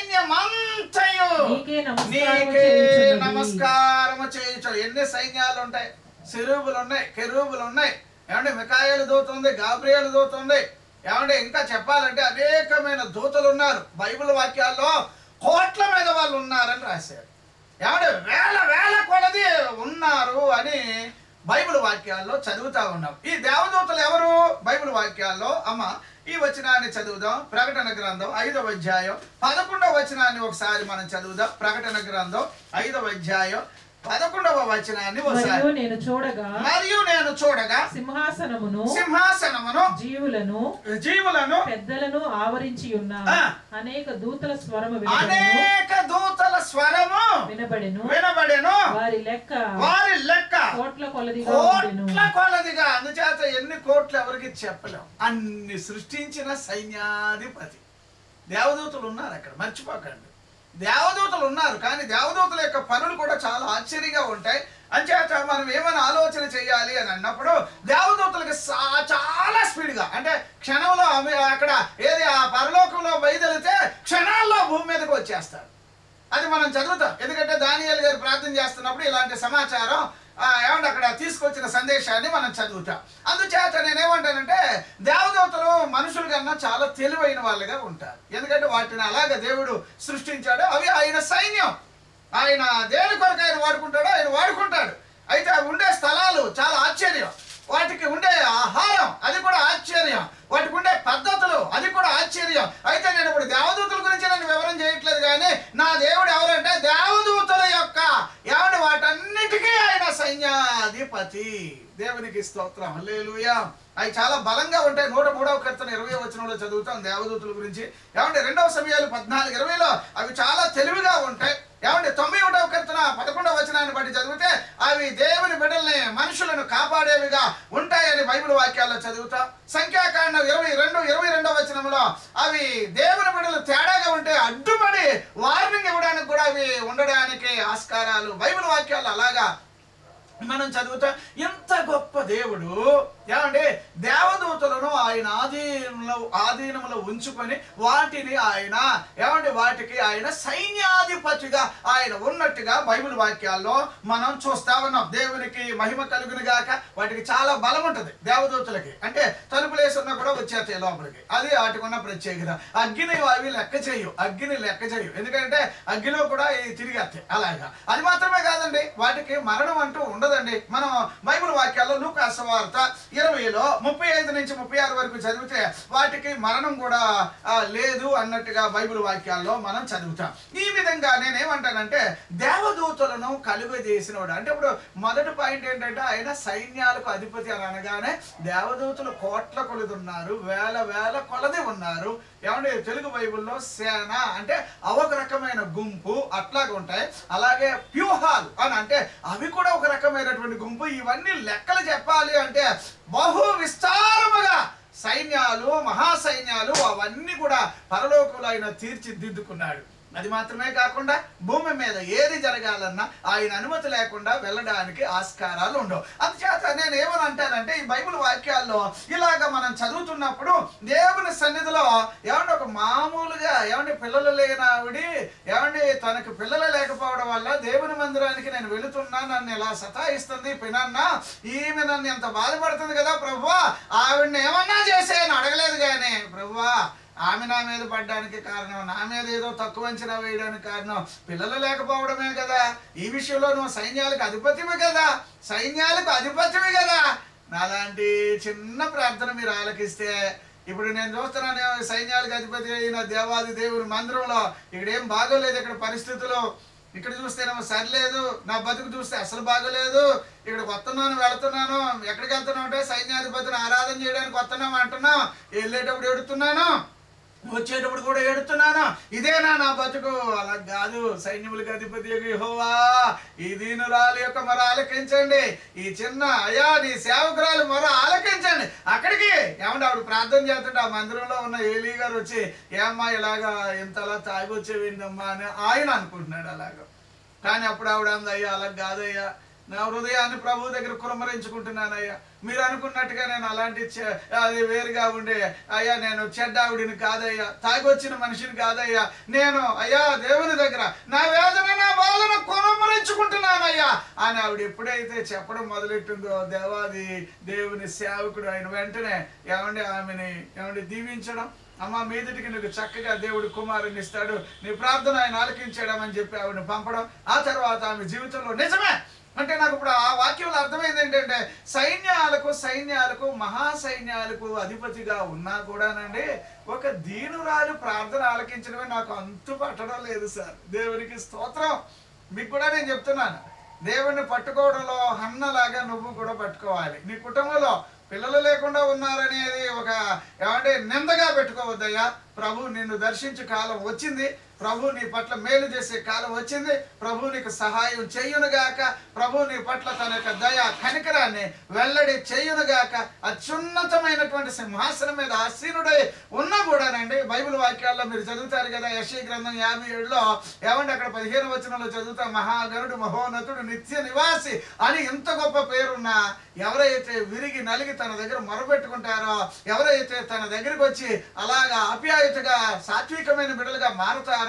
సైన్యమంతయు నీకే నమస్కారము నీకే చేయుచున్నది. నమస్కారము చేయించు ఎన్ని సైన్యాలు ఉంటాయి సిరూబులు ఉన్నాయి కెరూబులు ఉన్నాయి ఏమంటే మికాయలు దూతుంది గాబ్రియాలు దూతుంది ఏమంటే ఇంకా చెప్పాలంటే అనేకమైన దూతలు ఉన్నారు బైబిల్ వాక్యాల్లో కోట్ల మీద వాళ్ళు ఉన్నారని రాశారు ఏమంటే వేల వేల కొలది ఉన్నారు అని బైబిల్ వాక్యాల్లో చదువుతా ఉన్నాం ఈ దేవదూతలు ఎవరు బైబిల్ వాక్యాల్లో అమ్మ ఈ వచనాన్ని చదువుదాం ప్రకటన గ్రంథం ఐదవ అధ్యాయం పదకొండవ వచనాన్ని ఒకసారి మనం చదువుదాం ప్రకటన గ్రంథం ఐదవ అధ్యాయం పదకొండవ వచనాన్ని ఒకసారి మరియు నేను చూడగా మరియు నేను చూడగా సింహాసనమును సింహాసనమును జీవులను జీవులను పెద్దలను ఆవరించి ఉన్న ఆ. అనేక దూతల స్వరము వినబడెను అనేక దూతల స్వరము వినబడెను వినబడెను వారి లెక్క వారి లెక్క కోట్ల కొలదిగా ఉండెను కోట్ల కొలదిగా అందుచేత ఎన్ని కోట్లు ఎవరికి చెప్పలేం అన్ని సృష్టించిన సైన్యాధిపతి దేవదూతలు ఉన్నారు అక్కడ మర్చిపోకండి దేవదూతలు ఉన్నారు కానీ దేవదూతల యొక్క పనులు కూడా చాలా ఆశ్చర్యంగా ఉంటాయి అంచేత మనం ఏమైనా ఆలోచన చేయాలి అని అన్నప్పుడు దేవదూతలకి సా- చాలా స్పీడ్గా అంటే క్షణంలో ఆమె అక్కడ ఏది ఆ పరలోకంలో బయలుదేరితే క్షణాల్లో భూమి మీదకి వచ్చేస్తారు అది మనం చదువుతాం ఎందుకంటే దానియేలు గారు ప్రార్థన చేస్తున్నప్పుడు ఇలాంటి సమాచారం ఆ, ఏమంటే అక్కడ తీసుకొచ్చిన సందేశాన్ని మనం చదువుతాం అందుచేత నేనేమంటానంటే దేవదూతలు మనుషుల కన్నా చాలా తెలివైన వాళ్ళుగా ఉంటారు ఎందుకంటే వాటిని అలాగ దేవుడు సృష్టించాడు అవి ఆయన సైన్యం ఆయన దేని కొరకు ఆయన వాడుకుంటాడో ఆయన వాడుకుంటాడు అయితే అవి ఉండే స్థలాలు చాలా ఆశ్చర్యం వాటికి ఉండే ఆహారం అది కూడా ఆశ్చర్యం వాటికి ఉండే పద్ధతులు అది కూడా ఆశ్చర్యం అయితే నేను ఇప్పుడు దేవదూతల గురించి నేను వివరం చేయట్లేదు కానీ నా దేవుడు ఎవరంటే దేవదూతల యొక్క ఏమంటే వాటన్నిటికీ ఆయన సైన్యాధిపతి దేవునికి స్తోత్రం హల్లెలూయా అవి చాలా బలంగా ఉంటాయి నూట మూడవ కీర్తన ఇరవై వచనంలో చదువుతాం దేవదూతల గురించి ఏమంటే రెండవ సమయాలు పద్నాలుగు ఇరవైలో అవి చాలా తెలివిగా ఉంటాయి ఏమంటే తొంభై ఒకటవ కీర్తన పదకొండవ వచనాన్ని బట్టి చదివితే అవి దేవుని బిడ్డల్ని మనుషులను కాపాడేవిగా ఉంటాయని బైబిల్ వాక్యాల్లో చదువుతాం సంఖ్యాకాండం ఇరవై రెండు ఇరవై రెండవ వచనంలో అవి దేవుని బిడ్డలు తేడాగా ఉంటే అడ్డుపడి వార్నింగ్ ఇవ్వడానికి కూడా అవి ఉండడానికి ఆస్కారాలు బైబిల్ వాక్యాలు అలాగా మనం చదువుతాం ఎంత గొప్ప దేవుడు ఏమంటే దేవదూతలను ఆయన ఆధీనంలో ఆధీనంలో ఉంచుకొని వాటిని ఆయన ఏమంటే వాటికి ఆయన సైన్యాధిపతిగా ఆయన ఉన్నట్టుగా బైబిల్ వాక్యాల్లో మనం చూస్తా ఉన్నాం దేవునికి మహిమ కలుగును గాక వాటికి చాలా బలం ఉంటుంది దేవదూతలకి అంటే తలుపులు వేసున్నా కూడా వచ్చేస్తాయి లోపలికి అది వాటికి ఉన్న ప్రత్యేకత అగ్ని అవి లెక్క చేయు అగ్ని లెక్క చేయు ఎందుకంటే అగ్నిలో కూడా ఇవి తిరిగేస్తాయి అలాగా అది మాత్రమే కాదండి వాటికి మరణం అంటూ ఉండదండి మనం బైబిల్ వాక్యాల్లో లూకాసు వార్త ఇరవైలో ముప్పై ఐదు నుంచి ముప్పై ఆరు వరకు చదివితే వాటికి మరణం కూడా ఆ, లేదు అన్నట్టుగా బైబిల్ వాక్యాల్లో మనం చదువుతాం ఈ విధంగా నేనేమంటానంటే దేవదూతలను కలుగజేసినవాడు అంటే ఇప్పుడు మొదటి పాయింట్ ఏంటంటే ఆయన సైన్యాలకు అధిపతి అని అనగానే దేవదూతలు కోట్ల కొలది ఉన్నారు వేల వేల కొలది ఉన్నారు ఏమంటే తెలుగు బైబిల్లో సేన అంటే అవి ఒక రకమైన గుంపు అట్లాగే ఉంటాయి అలాగే ప్యూహాలు అని అంటే అవి కూడా ఒక రకమైనటువంటి గుంపు ఇవన్నీ లెక్కలు చెప్పాలి అంటే బహు విస్తారముగా సైన్యాలు మహాసైన్యాలు అవన్నీ కూడా పరలోకంలో ఆయన తీర్చిదిద్దుకున్నాడు అది మాత్రమే కాకుండా భూమి మీద ఏది జరగాలన్నా ఆయన అనుమతి లేకుండా వెళ్ళడానికి ఆస్కారాలు ఉండవు అందుచేత నేను ఏమని అంటానంటే ఈ బైబిల్ వాక్యాల్లో ఇలాగ మనం చదువుతున్నప్పుడు దేవుని సన్నిధిలో ఏమంటే ఒక మామూలుగా ఏమంటే పిల్లలు లేని ఆవిడి ఏమంటే తనకు పిల్లలు లేకపోవడం వల్ల దేవుని మందిరానికి నేను వెళుతున్నా నన్ను ఇలా సతాయిస్తుంది పినన్న ఈమె నన్ను ఎంత బాధపడుతుంది కదా ప్రభువా ఆవిడని ఏమన్నా చేసే అని అడగలేదు కానీ ప్రభువా ఆమె నా మీద పడ్డానికి కారణం నా మీద ఏదో తక్కువ అంచనా వేయడానికి కారణం పిల్లలు లేకపోవడమే కదా ఈ విషయంలో నువ్వు సైన్యాలకు అధిపతివి కదా సైన్యాలకు అధిపతివి కదా నాలాంటి చిన్న ప్రార్థన మీరు ఆలకిస్తే ఇప్పుడు నేను చూస్తున్నాను సైన్యాలకు అధిపతి అయిన దేవాది దేవుని మందిరంలో ఇక్కడ ఏం బాగోలేదు ఇక్కడ పరిస్థితులు ఇక్కడ చూస్తేనేమో సరిలేదు నా బతుకు చూస్తే అసలు బాగోలేదు ఇక్కడ వస్తున్నాను వెళ్తున్నాను ఎక్కడికి వెళ్తున్నావు అంటే సైన్యాధిపతిని ఆరాధన చేయడానికి వస్తున్నాం అంటున్నాం వెళ్ళేటప్పుడు ఎడుతున్నాను వచ్చేటప్పుడు కూడా ఎడుతున్నాను ఇదేనా నా బతుకు అలా కాదు సైన్యములకు అధిపతి హోవా ఈ దీనురాలు యొక్క మొర ఆలకించండి ఈ చిన్న అయ్యా నీ సేవకురాలు మొర ఆలకించండి అక్కడికి ఏమంటే ఆవిడ ప్రార్థన చేస్తుంటే ఆ మందిరంలో ఉన్న ఏలీ గారు వచ్చి ఏమ్మా ఇలాగా ఇంతలా తాగి వచ్చేవిందమ్మా అని ఆయన అనుకుంటున్నాడు అలాగా కానీ అప్పుడు ఆవిడ అంది అయ్యా అలా కాదయ్యా నా హృదయాన్ని ప్రభు దగ్గర కురమరించుకుంటున్నానయ్యా మీరు అనుకున్నట్టుగా నేను అలాంటి చె- అది వేరుగా ఉండే అయ్యా నేను చెడ్డ ఆవిడిని కాదయ్యా తాగొచ్చిన మనిషిని కాదయ్యా నేను అయ్యా దేవుని దగ్గర నా వేదన నా బాధను కురమరించుకుంటున్నానయ్యా అని ఆవిడ ఎప్పుడైతే చెప్పడం మొదలెట్టిందో దేవాది దేవుని సేవకుడు ఆయన వెంటనే ఏమండి ఆమెని ఏమండి దీవించడం అమ్మ మీదటికి నీకు చక్కగా దేవుడు కుమారుని ఇస్తాడు నీ ప్రార్థన ఆయన ఆలకించడం చెప్పి ఆవిడని పంపడం ఆ తర్వాత ఆమె జీవితంలో నిజమే అంటే నాకు ఇప్పుడు ఆ వాక్యంలో అర్థమైంది ఏంటంటే సైన్యాలకు సైన్యాలకు మహాసైన్యాలకు అధిపతిగా ఉన్నా కూడానండి ఒక దీనురాలు ప్రార్థన ఆలకించడమే నాకు అంతు పట్టడం లేదు సార్ దేవునికి స్తోత్రం మీకు కూడా నేను చెప్తున్నాను దేవుణ్ణి పట్టుకోవడంలో హన్నలాగా నువ్వు కూడా పట్టుకోవాలి నీ కుటుంబంలో పిల్లలు లేకుండా ఉన్నారనేది ఒక ఏమంటే నిందగా పెట్టుకోవద్దయ్యా ప్రభు నిన్ను దర్శించే కాలం వచ్చింది ప్రభు నీ పట్ల మేలు చేసే కాలం వచ్చింది ప్రభు నీకు సహాయం చేయునుగాక ప్రభు నీ పట్ల తన యొక్క దయ కనికరాన్ని వెల్లడి చేయునుగాక అత్యున్నతమైనటువంటి సింహాసనం మీద ఆసీనుడై ఉన్నా కూడానండి బైబిల్ వాక్యాల్లో మీరు చదువుతారు కదా యశీ గ్రంథం యాభై ఏడులో ఏమంటే అక్కడ పదిహేను వచనంలో చదువుతా మహాగరుడు మహోన్నతుడు నిత్య నివాసి అని ఇంత గొప్ప పేరున్న ఎవరైతే విరిగి నలిగి తన దగ్గర మొరపెట్టుకుంటారో ఎవరైతే తన దగ్గరికి వచ్చి అలాగా అప్యాయతగా సాత్వికమైన బిడ్డలుగా మారుతారో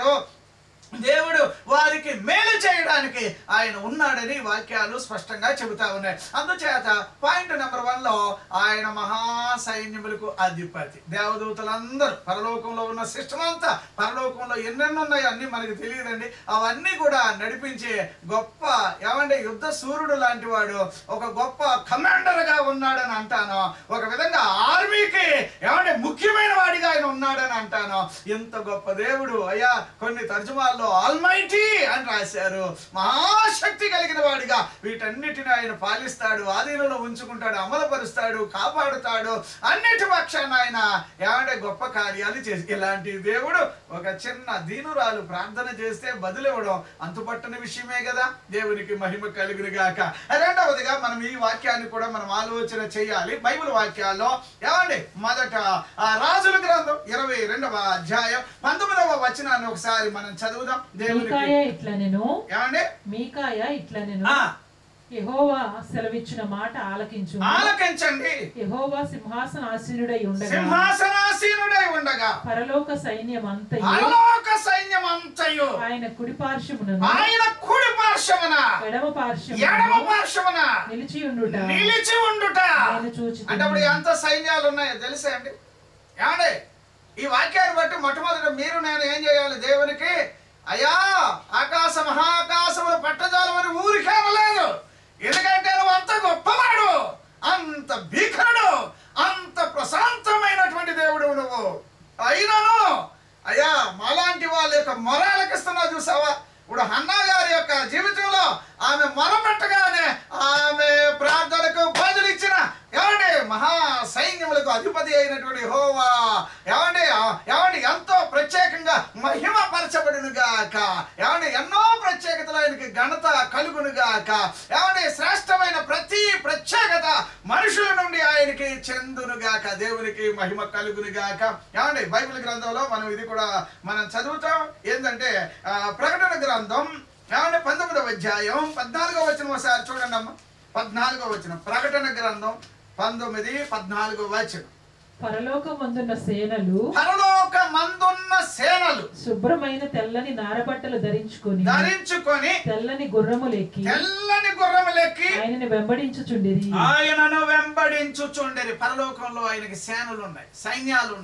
దేవుడు వారికి మేలు చేయడానికి ఆయన ఉన్నాడని వాక్యాలు స్పష్టంగా చెబుతా ఉన్నాయి అందుచేత పాయింట్ నెంబర్ వన్ లో ఆయన మహా సైన్యములకు అధిపతి దేవదూతలందరూ పరలోకంలో ఉన్న సిస్టమ్ అంతా పరలోకంలో ఎన్నెన్ని ఉన్నాయో అన్ని మనకు తెలియదండి అవన్నీ కూడా నడిపించే గొప్ప ఏమంటే యుద్ధ సూర్యుడు లాంటి వాడు ఒక గొప్ప కమాండర్ గా ఉన్నాడని అంటాను ఒక విధంగా ఆర్మీకి ఏమంటే ముఖ్యమైన వాడిగా ఆయన ఉన్నాడని అంటాను ఇంత గొప్ప దేవుడు అయ్యా కొన్ని తర్జుమాల్లో ఆల్మైటీ అని రాశారు మహాశక్తి కలిగిన వాడిగా వీటన్నిటిని ఆయన పాలిస్తాడు ఆధీనంలో ఉంచుకుంటాడు అమలుపరుస్తాడు కాపాడుతాడు అన్నిటి పక్షాన ఆయన ఏమంటే గొప్ప కార్యాలు చేసి ఇలాంటి దేవుడు ఒక చిన్న దీనురాలు ప్రార్థన చేస్తే బదులివ్వడం అంతుపట్టని విషయమే కదా దేవునికి మహిమ కలుగును గాక రెండవదిగా మనం ఈ వాక్యాన్ని కూడా మనం ఆలోచన చేయాలి బైబిల్ వాక్యాల్లో ఏమండి మొదట ఆ రాజుల గ్రంథం ఇరవై రెండవ అధ్యాయం పంతొమ్మిదవ వచనాన్ని ఒకసారి మనం చదువుదాం దేవునికి మీకాయ ఇట్లా నేను ఏమండి మీకాయ ఇట్లా నేను ఆ, యెహోవా సెలవిచ్చిన మాట ఆలకించు ఆలకించండి యెహోవా సింహాసనాసీనుడై ఉండగా సింహాసనాసీనుడై ఉండగా పరలోక సైన్యం అంతయు పరలోక సైన్యం అంతయు ఆయన కుడి పార్శ్వమునను ఆయన కుడి పార్శ్వమున ఎడమ ఎడమ పార్శ్వమునను పార్శ్వమున నిలిచి ఉండుట నిలిచి ఉండుట నేను చూచి అంటే అప్పుడు ఎంత సైన్యాలు ఉన్నాయో తెలుసా అండి ఏమండి ఈ వాక్యాన్ని బట్టి మొట్టమొదట మీరు నేను ఏం చేయాలి దేవునికి అయ్యా ఆకాశ మహాకాశములు పట్టజాలమని ఊరికే అనలేదు ఎందుకంటే నువ్వు అంత గొప్పవాడు అంత భీకరుడు అంత ప్రశాంతమైనటువంటి దేవుడు నువ్వు అయినను అయ్యా మాలాంటి వాళ్ళ యొక్క మొరాలకిస్తున్నావు చూసావా ఇప్పుడు హన్నా గారి యొక్క జీవితంలో ఆమె మొరపెట్టగానే ఆమె ప్రార్థనకు బదులిచ్చిన ఏమండి మహా సైన్యములకు అధిపతి అయినటువంటి హోవా ఏమండి ఆ- ఏమండి ఎంతో ప్రత్యేకంగా మహిమ పరచబడిన గాక ఏమండి ఎన్నో ప్రత్యేకతలు ఆయనకి ఘనత కలుగును గాక ఏమండి శ్రేష్టమైన ప్రతి ప్రత్యేకత మనుషుల నుండి ఆయనకి చెందును గాక దేవునికి మహిమ కలుగును గాక ఏమండి బైబిల్ గ్రంథంలో మనం ఇది కూడా మనం చదువుతాం ఏంటంటే ఆ, ప్రకటన గ్రంథం ఏమంటే పంతొమ్మిదవ అధ్యాయం పద్నాలుగో వచనం ఒకసారి చూడండి అమ్మ పద్నాలుగో వచనం ప్రకటన గ్రంథం పంతొమ్మిది పద్నాలుగో వచనం పరలోకమందున్న సేనలు పరలోక మందున్న సేనలు శుభ్రమైన తెల్లని నారబట్టలు ధరించుకొని ధరించుకొని తెల్లని గుర్రములెక్కి తెల్లని గుర్రములెక్కి ఆయనని వెంబడించుచుండిరి ఆయనను వెంబడించుచుండేది పరలోకంలో ఆయనకి సేనలు ఉన్నాయి సైన్యాలు ఉన్నాయి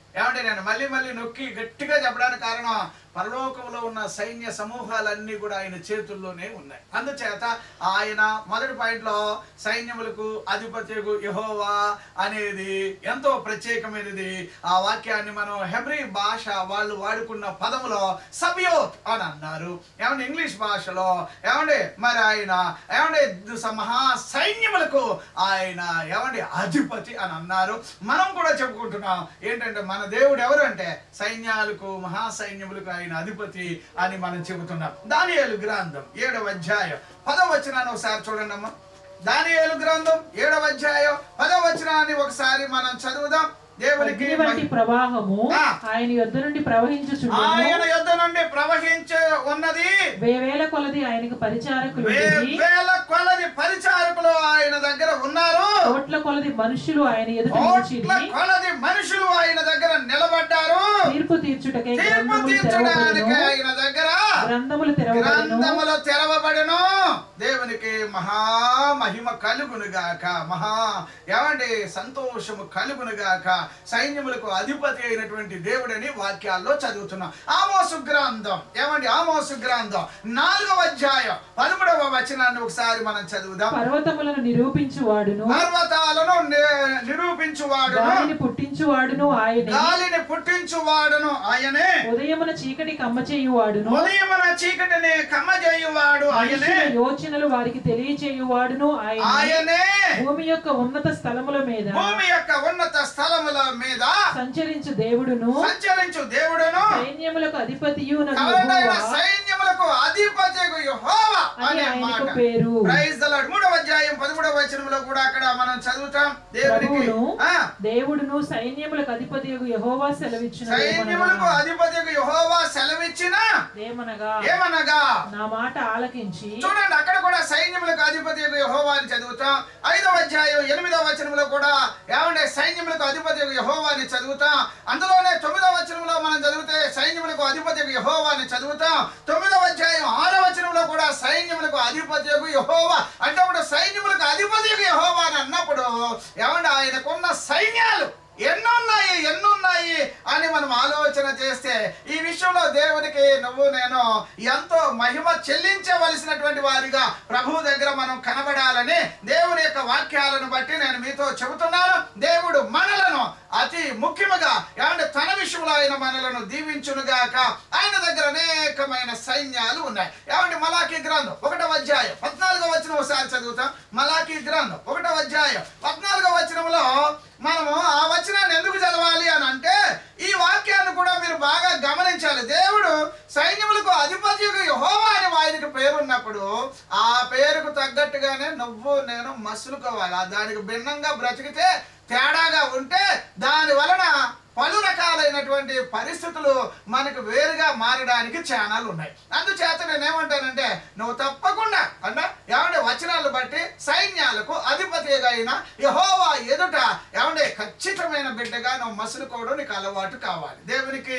ఏమంటే నేను మళ్ళీ మళ్ళీ నొక్కి గట్టిగా చెప్పడానికి కారణం పరలోకంలో ఉన్న సైన్య సమూహాలన్నీ కూడా ఆయన చేతుల్లోనే ఉన్నాయి అందుచేత ఆయన మొదటి పాయింట్లో సైన్యములకు అధిపత్యకు యహోవా అనేది ఎంతో ప్రత్యేకమైనది ఆ వాక్యాన్ని మనం హెబ్రీ భాష వాళ్ళు వాడుకున్న పదములో సబ్యోత్ అని అన్నారు ఏమంటే ఇంగ్లీష్ భాషలో ఏమండి మరి ఆయన ఏమండి దుస- మహా సైన్యములకు ఆయన ఏమండి అధిపతి అని అన్నారు మనం కూడా చెప్పుకుంటున్నాం ఏంటంటే మన దేవుడు ఎవరు అంటే సైన్యాలకు మహా సైన్యములకు ఆయన అధిపతి అని మనం చెబుతున్నాం దానియేలు గ్రంథం ఏడవ అధ్యాయం పదవ వచనాన్ని ఒకసారి చూడండి అమ్మా దానియేలు గ్రంథం ఏడవ అధ్యాయం పదవ వచనాన్ని ఒకసారి మనం చదువుదాం దేవునికి అగ్ని వంటి మహి- ప్రవాహము ఆ. ఆయన యొద్ద నుండి ప్రవహించుచుండెను ఆయన యుద్ధ నుండి ప్రవహించే ఉన్నది వేవేల కొలది ఆయనకు పరిచారకులు వే- వేల కొలది పరిచారకులు ఆయన దగ్గర ఉన్నారు కోట్ల కొలది మనుషులు ఆయన ఎదుట కోట్ల నిలిచిరి కొలది మనుషులు ఆయన దగ్గర నిలబడ్డారు తీర్పు తీర్చుటకై తీర్పు గ్రంథములు తీర్చడానికి తెరవబడెను ఆయన దగ్గర గ్రంథములు తెరవబడెను గ్రంథములు తెరవబడెను దేవునికి మహా మహిమ కలుగును గాక మహా ఏమండి సంతోషము కలుగును గాక సైన్యములకు అధిపతి అయినటువంటి దేవుడని వాక్యాల్లో చదువుతున్నాం ఆమోసు గ్రంథం ఏమండి ఆమోసు గ్రంథం నాలుగవ అధ్యాయం పదమూడవ వచనాన్ని ఒకసారి మనం చదువుదాం పర్వతములను నిరూపించువాడును పర్వతాలను ని- నిరూపించువాడును గాలిని పుట్టించువాడును ఆయనే గాలిని పుట్టించువాడును ఆయనే ఉదయమున చీకటి కమ్మచేయువాడును ఉదయమున చీకటిని కమ్మజేయువాడు ఆయనే మనుషుల యోచనలు వారికి తెలియచేయువాడును ఆయనే ఆయనే భూమి యొక్క ఉన్నత స్థలముల మీద భూమి యొక్క ఉన్నత స్థలముల మీద సంచరించు దేవుడును సంచరించు దేవుడును సైన్యములకు అధిపతియు కలడైన సైన్యములకు అధిపతి యెహోవా అని అనే ఆయనకు మాట పేరు ప్రైజ్ ద లార్డ్ మూడవ అధ్యాయం పదమూడవ వచనంలో కూడా అక్కడ మనం చదువుతాం దేవునికి ప్రభువును ఆ, దేవుడును సైన్యములకు అధిపతి యహోవా సెలవిచ్చిన సైన్యములకు అధిపతి యెహోవా సెలవిచ్చిన ఏమనగా ఏమనగా నా మాట ఆలకించి చూడండి అక్కడ కూడా సైన్యములకు అధిపతి యహోవా అని చదువుతాం ఐదవ అధ్యాయం ఎనిమిదవ వచనంలో కూడా ఏమంటే సైన్యములకు అధిపతి యహోవా అని చదువుతాం అందులోనే తొమ్మిదవ వచనంలో మనం చదివితే సైన్యములకు అధిపతి యహోవా అని చదువుతాం తొమ్మిదవ అధ్యాయం ఆరవ వచనంలో కూడా సైన్యములకు అధిపతి యహోవా అంటే అప్పుడు సైన్యములకు అధిపతి యహోవా అని అన్నప్పుడు ఏమంటే ఆయనకున్న సైన్యాలు ఎన్నున్నాయి ఎన్నున్నాయి అని మనం ఆలోచన చేస్తే ఈ విషయంలో దేవునికి నువ్వు నేను ఎంతో మహిమ చెల్లించవలసినటువంటి వారిగా ప్రభు దగ్గర మనం కనబడాలని దేవుని యొక్క వాక్యాలను బట్టి నేను మీతో చెబుతున్నాను దేవుడు మనలను అతి ముఖ్యముగా ఏమంటే తన విషయంలో ఆయన మనలను దీవించునుగాక ఆయన దగ్గర అనేకమైన సైన్యాలు ఉన్నాయి ఏమంటే మలాకి గ్రంథం ఒకటవ అధ్యాయం పద్నాలుగో వచనం ఒకసారి చదువుతాం మలాకి గ్రంథం ఒకటవ అధ్యాయం పద్నాలుగో వచనంలో మనము ఆ వచనాన్ని ఎందుకు చదవాలి అని అంటే ఈ వాక్యాన్ని కూడా మీరు బాగా గమనించాలి దేవుడు సైన్యములకు అధిపత్యకు యెహోవా అని ఆయనకు పేరున్నప్పుడు ఆ పేరుకు తగ్గట్టుగానే నువ్వు నేను మసులుకోవాలి ఆ దానికి భిన్నంగా బ్రతికితే తేడాగా ఉంటే దాని వలన పలు రకాలైనటువంటి పరిస్థితులు మనకు వేరుగా మారడానికి ఛానల్ ఉన్నాయి అందుచేత నేను ఏమంటానంటే నువ్వు తప్పకుండా అంటే ఏమంటే వచనాలు బట్టి సైన్యాలకు అధిపతి అయిన యహోవా ఎదుట ఏమంటే ఖచ్చితమైన బిడ్డగా నువ్వు మసులుకోవడం నీకు అలవాటు కావాలి దేవునికి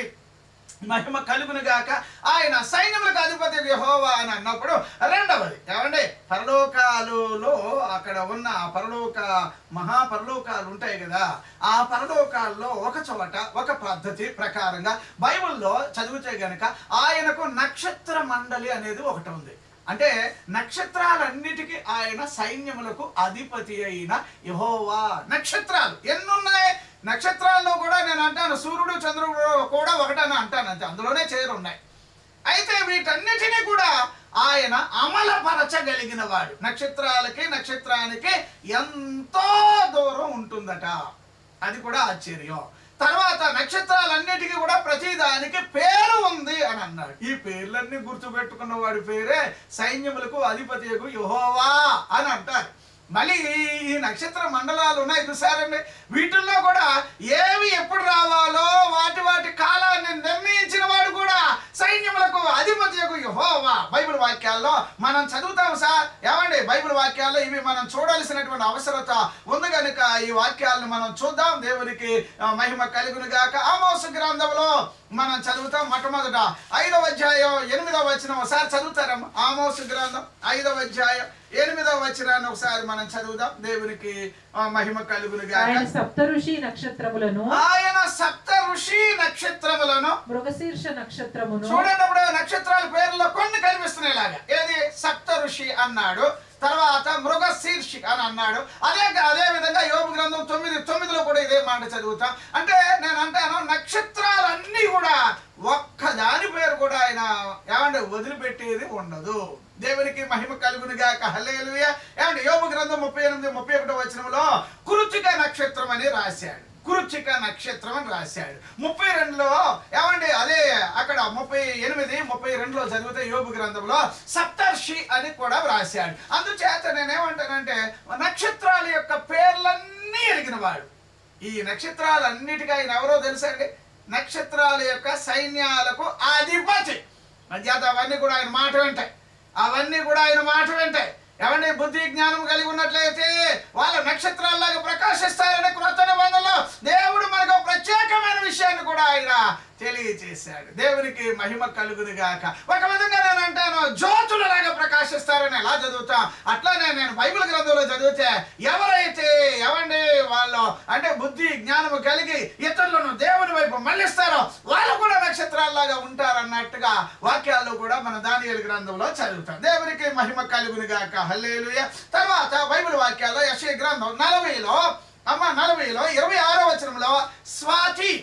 మహిమ కలుగును గాక ఆయన సైన్యములకు అధిపతి యెహోవా అని అన్నప్పుడు రెండవది ఏమండి పరలోకాలులో అక్కడ ఉన్న ఆ పరలోక మహాపరలోకాలు ఉంటాయి కదా ఆ పరలోకాల్లో ఒక చోట ఒక పద్ధతి ప్రకారంగా బైబిల్లో చదివితే గనుక ఆయనకు నక్షత్ర మండలి అనేది ఒకటి ఉంది అంటే నక్షత్రాలన్నిటికీ ఆయన సైన్యములకు అధిపతి అయిన యహోవా నక్షత్రాలు ఎన్నున్నాయి నక్షత్రాల్లో కూడా నేను అంటాను సూర్యుడు చంద్రుడు కూడా ఒకటని అంటాను అంతే అందులోనే చేరు ఉన్నాయి అయితే వీటన్నిటినీ కూడా ఆయన అమలపరచగలిగిన వాడు నక్షత్రాలకి నక్షత్రానికి ఎంతో దూరం ఉంటుందట అది కూడా ఆశ్చర్యం తర్వాత నక్షత్రాలన్నిటికీ కూడా ప్రతిదానికి పేరు ఉంది అని అన్నాడు ఈ పేర్లన్నీ గుర్తుపెట్టుకున్న వాడి పేరే సైన్యములకు అధిపతియకు యెహోవా అని అంటారు మళ్ళీ ఈ- ఈ నక్షత్ర మండలాలు ఉన్నాయి చూసారండి వీటిల్లో కూడా ఏవి ఎప్పుడు రావాలో వాటి వాటి కాలాన్ని నిర్ణయించిన వాడు కూడా సైన్యములకు అధిపతియకు యెహోవా బైబిల్ వాక్యాల్లో మనం చదువుతాం సార్ ఏమండి బైబిల్ వాక్యాల్లో ఇవి మనం చూడాల్సినటువంటి అవసరత ఉంది కనుక ఈ వాక్యాలను మనం చూద్దాం దేవునికి ఆ, మహిమ కలుగును గాక ఆమోస గ్రంథంలో మనం చదువుతాం మొట్టమొదట ఐదవ అధ్యాయం ఎనిమిదవ వచనం ఒకసారి చదువుతారమ్మా ఆమోసు గ్రంథం ఐదవ అధ్యాయం ఎనిమిదవ వచనాన్ని ఒకసారి మనం చదువుదాం దేవునికి ఆ, మహిమ కలుగును ఆయన గాక సప్త ఋషి నక్షత్రములను ఆయన సప్త ఋషి నక్షత్రములను మృగశీర్ష నక్షత్రమును చూడండి అప్పుడు నక్షత్రాల పేర్లలో కొన్ని కనిపిస్తున్నాయి ఇలాగా ఏది సప్త ఋషి అన్నాడు తర్వాత మృగ శీర్షి అని అన్నాడు అదే అదే విధంగా యోగ గ్రంథం తొమ్మిది తొమ్మిదిలో కూడా ఇదే మాట చదువుతా అంటే నేను అంటాను నక్షత్రాలన్నీ కూడా ఒక్క దాని పేరు కూడా ఆయన ఏమంటే వదిలిపెట్టేది ఉండదు దేవునికి మహిమ కలుగును గాక హల్లెలూయా ఏమంటే యోగ గ్రంథం ముప్పై ఎనిమిది ముప్పై ఒకటో వచనంలో కురుచిక నక్షత్రం అని రాశాడు కురుచిక నక్షత్రం అని రాశాడు ముప్పై రెండులో ఏమండి అదే అక్కడ ముప్పై ఎనిమిది ముప్పై రెండులో చదివితే యోగు గ్రంథంలో సప్తర్షి అని కూడా రాశాడు అందుచేత నేనేమంటానంటే నక్షత్రాల యొక్క పేర్లన్నీ ఎరిగిన వాడు ఈ నక్షత్రాలన్నిటికీ ఆయన ఎవరో తెలుసా అండి నక్షత్రాల యొక్క సైన్యాలకు అధిపతి అంచేత అవన్నీ కూడా ఆయన మాట వింటాయి అవన్నీ కూడా ఆయన మాట వింటాయి ఏమండి బుద్ధి జ్ఞానం కలిగి ఉన్నట్లయితే వాళ్ళ నక్షత్రాల్లాగా ప్రకాశిస్తారని క్రొత్త నిబంధనలో దేవుడు మనకు ఒక ప్రత్యేకమైన విషయాన్ని కూడా ఆయన తెలియచేశాడు దేవునికి మహిమ కలుగును గాక ఒక విధంగా నేను అంటాను జ్యోతులలాగా ప్రకాశిస్తారని ఎలా చదువుతాం అట్లానే నేను బైబిల్ గ్రంథంలో చదివితే ఎవరైతే ఎవండి వాళ్ళు అంటే బుద్ధి జ్ఞానము కలిగి ఇతరులను దేవుని వైపు మళ్ళిస్తారో వాళ్ళు కూడా నక్షత్రాల్లాగా ఉంటారన్నట్టుగా వాక్యాల్లో కూడా మన దానియేలు గ్రంథంలో చదువుతాం దేవునికి మహిమ కలుగును గాక హల్లేలుయ తర్వాత బైబిల్ వాక్యాల్లో యశయ గ్రంథం నలభైలో అమ్మ నలభైలో ఇరవై ఆరో వచనంలో స్వాతి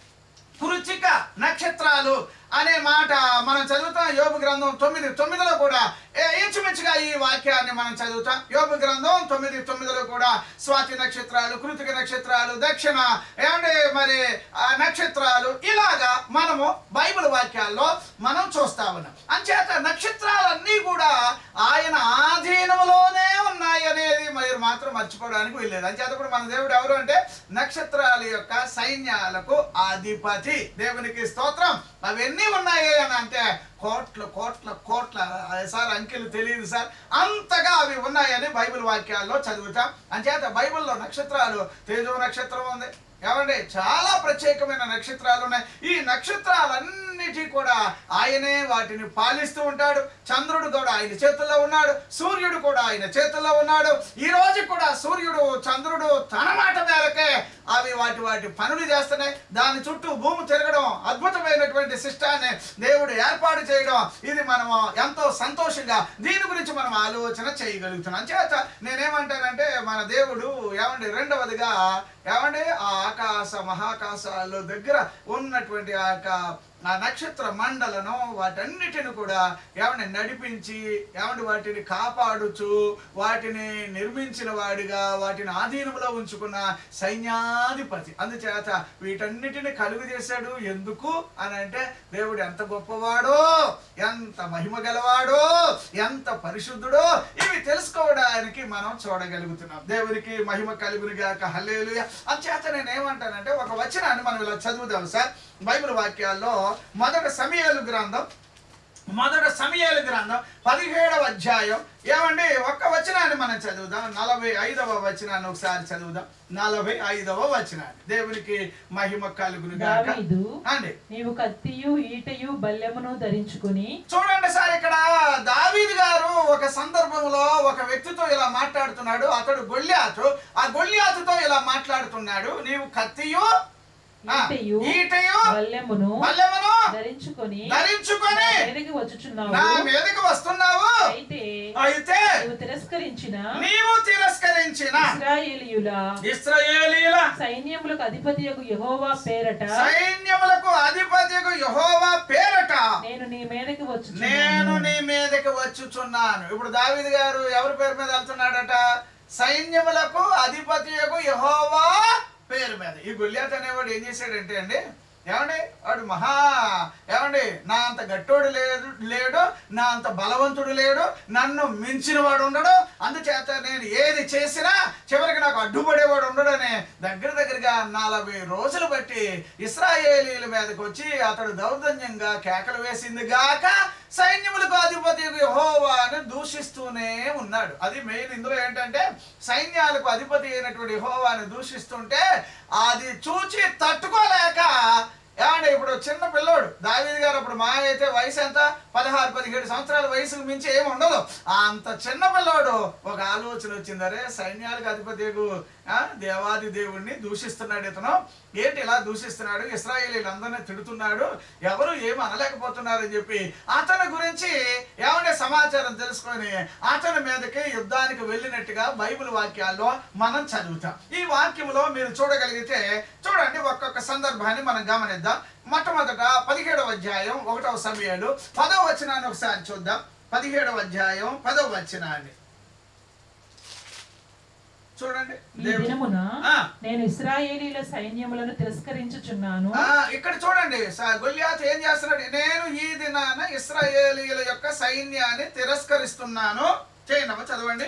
కురుచిక నక్షత్రాలు అనే మాట మనం చదువుతాం యోబు గ్రంథం తొమ్మిది తొమ్మిదిలో కూడా ఏ- ఇంచుమించుగా ఈ వాక్యాన్ని మనం చదువుతాం యోబు గ్రంథం తొమ్మిది తొమ్మిదిలో కూడా స్వాతి నక్షత్రాలు కృతిక నక్షత్రాలు దక్షిణ ఏమంటే మరి ఆ నక్షత్రాలు ఇలాగా మనము బైబిల్ వాక్యాల్లో మనం చూస్తా ఉన్నాం అంచేత నక్షత్రాలన్నీ కూడా ఆయన ఆధీనంలోనే ఉన్నాయి అనేది మీరు మాత్రం మర్చిపోవడానికి వీల్లేదు అంచేత కూడా మన దేవుడు ఎవరు అంటే నక్షత్రాల యొక్క సైన్యాలకు అధిపతి దేవునికి స్తోత్రం అవన్నీ ఉన్నాయి అని అంటే కోట్ల కోట్ల కోట్ల ఆ, సార్ అంకెలు తెలియదు సార్ అంతగా అవి ఉన్నాయని బైబిల్ వాక్యాల్లో చదువుతాం అంచేత బైబిల్లో నక్షత్రాలు తేజో నక్షత్రం ఉంది ఏమండి చాలా ప్రత్యేకమైన నక్షత్రాలు ఉన్నాయి ఈ నక్షత్రాలన్నిటి కూడా ఆయనే వాటిని పాలిస్తూ ఉంటాడు చంద్రుడు కూడా ఆయన చేతుల్లో ఉన్నాడు సూర్యుడు కూడా ఆయన చేతుల్లో ఉన్నాడు ఈ రోజు కూడా సూర్యుడు చంద్రుడు తన మాట మేరకే అవి వాటి వాటి పనులు చేస్తున్నాయి దాని చుట్టూ భూమి తిరగడం అద్భుతమైనటువంటి సిస్టాన్ని దేవుడు ఏర్పాటు చేయడం ఇది మనము ఎంతో సంతోషంగా దీని గురించి మనం ఆలోచన చేయగలుగుతున్నాం చేత నేనేమంటానంటే మన దేవుడు ఏమండి రెండవదిగా ఏమండి ఆ ఆకాశ మహాకాశాల దగ్గర ఉన్నటువంటి ఆ యొక్క ఆ నక్షత్ర మండలను వాటన్నిటిని కూడా ఏమండి నడిపించి ఏమండి వాటిని కాపాడుచు వాటిని నిర్మించిన వాడిగా వాటిని ఆధీనంలో ఉంచుకున్న సైన్యాధిపతి అందుచేత వీటన్నిటిని కలుగు చేశాడు ఎందుకు అని అంటే దేవుడు ఎంత గొప్పవాడో ఎంత మహిమ గలవాడో ఎంత పరిశుద్ధుడో ఇవి తెలుసుకోవడానికి మనం చూడగలుగుతున్నాం దేవునికి మహిమ కలుగుని గాక హల్లేలుయ అంచేత నేను ఏమంటానంటే ఒక వచనాన్ని మనం ఇలా చదువుదాం సార్ బైబిల్ వాక్యాల్లో మొదట సమయాలు గ్రంథం మొదట సమయాలు గ్రంథం పదిహేడవ అధ్యాయం ఏమండి ఒక్క వచనాన్ని మనం చదువుదాం నలభై ఐదవ వచనాన్ని ఒకసారి చదువుదాం నలభై ఐదవ వచనాన్ని దేవునికి మహిమ కలుగును గాక దావీదు అండి నీవు కత్తియు ఈటయు బల్లెమును ధరించుకుని చూడండి సార్ ఇక్కడ దావీదు గారు ఒక సందర్భంలో ఒక వ్యక్తితో ఇలా మాట్లాడుతున్నాడు అతడు గొల్లియాతు ఆ గొల్లియాతుతో ఇలా మాట్లాడుతున్నాడు నీవు కత్తియు ఆ, ఈటెయు ఈటెయు బల్లెమును బల్లెమును ధరించుకొని ధరించుకొని నా మీదకి వచ్చుచున్నావు నా మీదకి వస్తున్నావు అయితే అయితే నీవు తిరస్కరించిన నీవు తిరస్కరించిన ఇస్రాయేలీయుల ఇస్రాయేలీల సైన్యములకు అధిపతి యెహోవా పేరట సైన్యములకు అధిపతికు యెహోవా పేరట నేను నీ మీదకి నేను వచ్చుచున్నాను నీ మీదకి వచ్చుచున్నాను ఇప్పుడు దావీదు గారు ఎవరి పేరు మీద వెళ్తున్నాడట సైన్యములకు అధిపతియకు యెహోవా పేరు మీద ఈ గుళ్యాత్ అనేవాడు ఏం చేశాడంటే అండి ఏమండి వాడు మహా ఏమండి నా అంత గట్టోడు లేదు లేడు నా అంత బలవంతుడు లేడు నన్ను మించిన వాడు ఉండడు అందుచేత నేను ఏది చేసినా చివరికి నాకు అడ్డుపడేవాడు ఉండడని దగ్గర దగ్గరగా నలభై రోజులు బట్టి ఇస్రాయేలీల మీదకి వచ్చి అతడు దౌర్జన్యంగా కేకలు వేసింది గాక సైన్యములకు అధిపతి యెహోవాను దూషిస్తూనే ఉన్నాడు అది మెయిన్ ఇందులో ఏంటంటే సైన్యాలకు అధిపతి అయినటువంటి యెహోవాను దూషిస్తుంటే అది చూచి తట్టుకోలేక ఏమంటే ఇప్పుడు చిన్న పిల్లోడు దావీద్ గారు అప్పుడు మా అయితే వయసు ఎంత పదహారు పదిహేడు సంవత్సరాల వయసుకు మించి ఏమి ఉండదు అంత చిన్న పిల్లోడు ఒక ఆలోచన వచ్చింది అరే సైన్యాలకు అధిపతి దేవాది దేవుణ్ణి దూషిస్తున్నాడు ఇతను ఏంటి ఇలా దూషిస్తున్నాడు ఇస్రాయేలీలందరినీ తిడుతున్నాడు ఎవరు ఏమి అనలేకపోతున్నారు అని చెప్పి అతని గురించి ఏమంటే సమాచారం తెలుసుకొని అతని మీదకి యుద్ధానికి వెళ్ళినట్టుగా బైబిల్ వాక్యాల్లో మనం చదువుతాం ఈ వాక్యంలో మీరు చూడగలిగితే చూడండి ఒక్కొక్క సందర్భాన్ని మనం గమనిద్దాం మొట్టమొదట పదిహేడవ అధ్యాయం ఒకటవ సమయాలు పదవ వచనాన్ని ఒకసారి చూద్దాం పదిహేడవ అధ్యాయం పదవ వచనాన్ని చూడండి ఈ దేవుడు- దినమున ఆ. నేను ఇస్రాయేలీల సైన్యములను తిరస్కరించుచున్నాను ఆ, ఇక్కడ చూడండి స- గొల్యాత్ ఏం చేస్తున్నాడు నేను ఈ దినాన ఇస్రాయేలీల యొక్క సైన్యాన్ని తిరస్కరిస్తున్నాను చేయండి చదవండి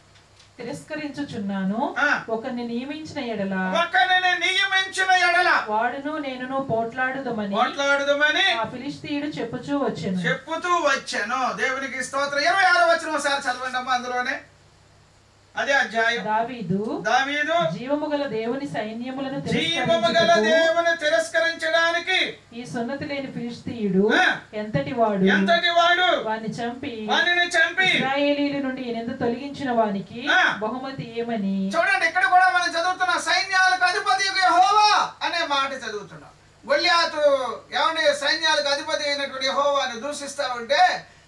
తిరస్కరించుచున్నాను ఆ. ఒకరిని నియమించిన ఎడల ఒకరిని నియమించిన ఎడల వాడును నేనును పోట్లాడుదమని మాట్లాడుదమని ఆ ఫిలిస్తీయుడు చెప్పుచూ వచ్చెను చెప్పుతూ వచ్చాను దేవునికి స్తోత్రం ఇరవై ఆరో వచ్చిన ఒకసారి చదవండి అమ్మా అందులోనే అదే అధ్యాయం దావీదు దావీదు జీవము గల దేవుని సైన్యములను జీవము గల తిరస్కరించుటకు దేవుని తిరస్కరించడానికి ఈ సున్నతి లేని ఫిలిస్తీయుడు ఆ. ఎంతటి వాడు ఎంతటి వాడు వాని చంపి వానిని చంపి ఇస్రాయేలీల నుండి ఈయనెందు తొలగించిన వానికి ఆ. బహుమతి ఏమని చూడండి ఇక్కడ కూడా మనం చదువుతున్న సైన్యాలకు అధిపతి యెహోవా అనే మాట చదువుతున్నాం గొల్యాతు ఏమండి సైన్యాలకు అధిపతి అయినటువంటి యెహోవాని దూషిస్తా ఉంటే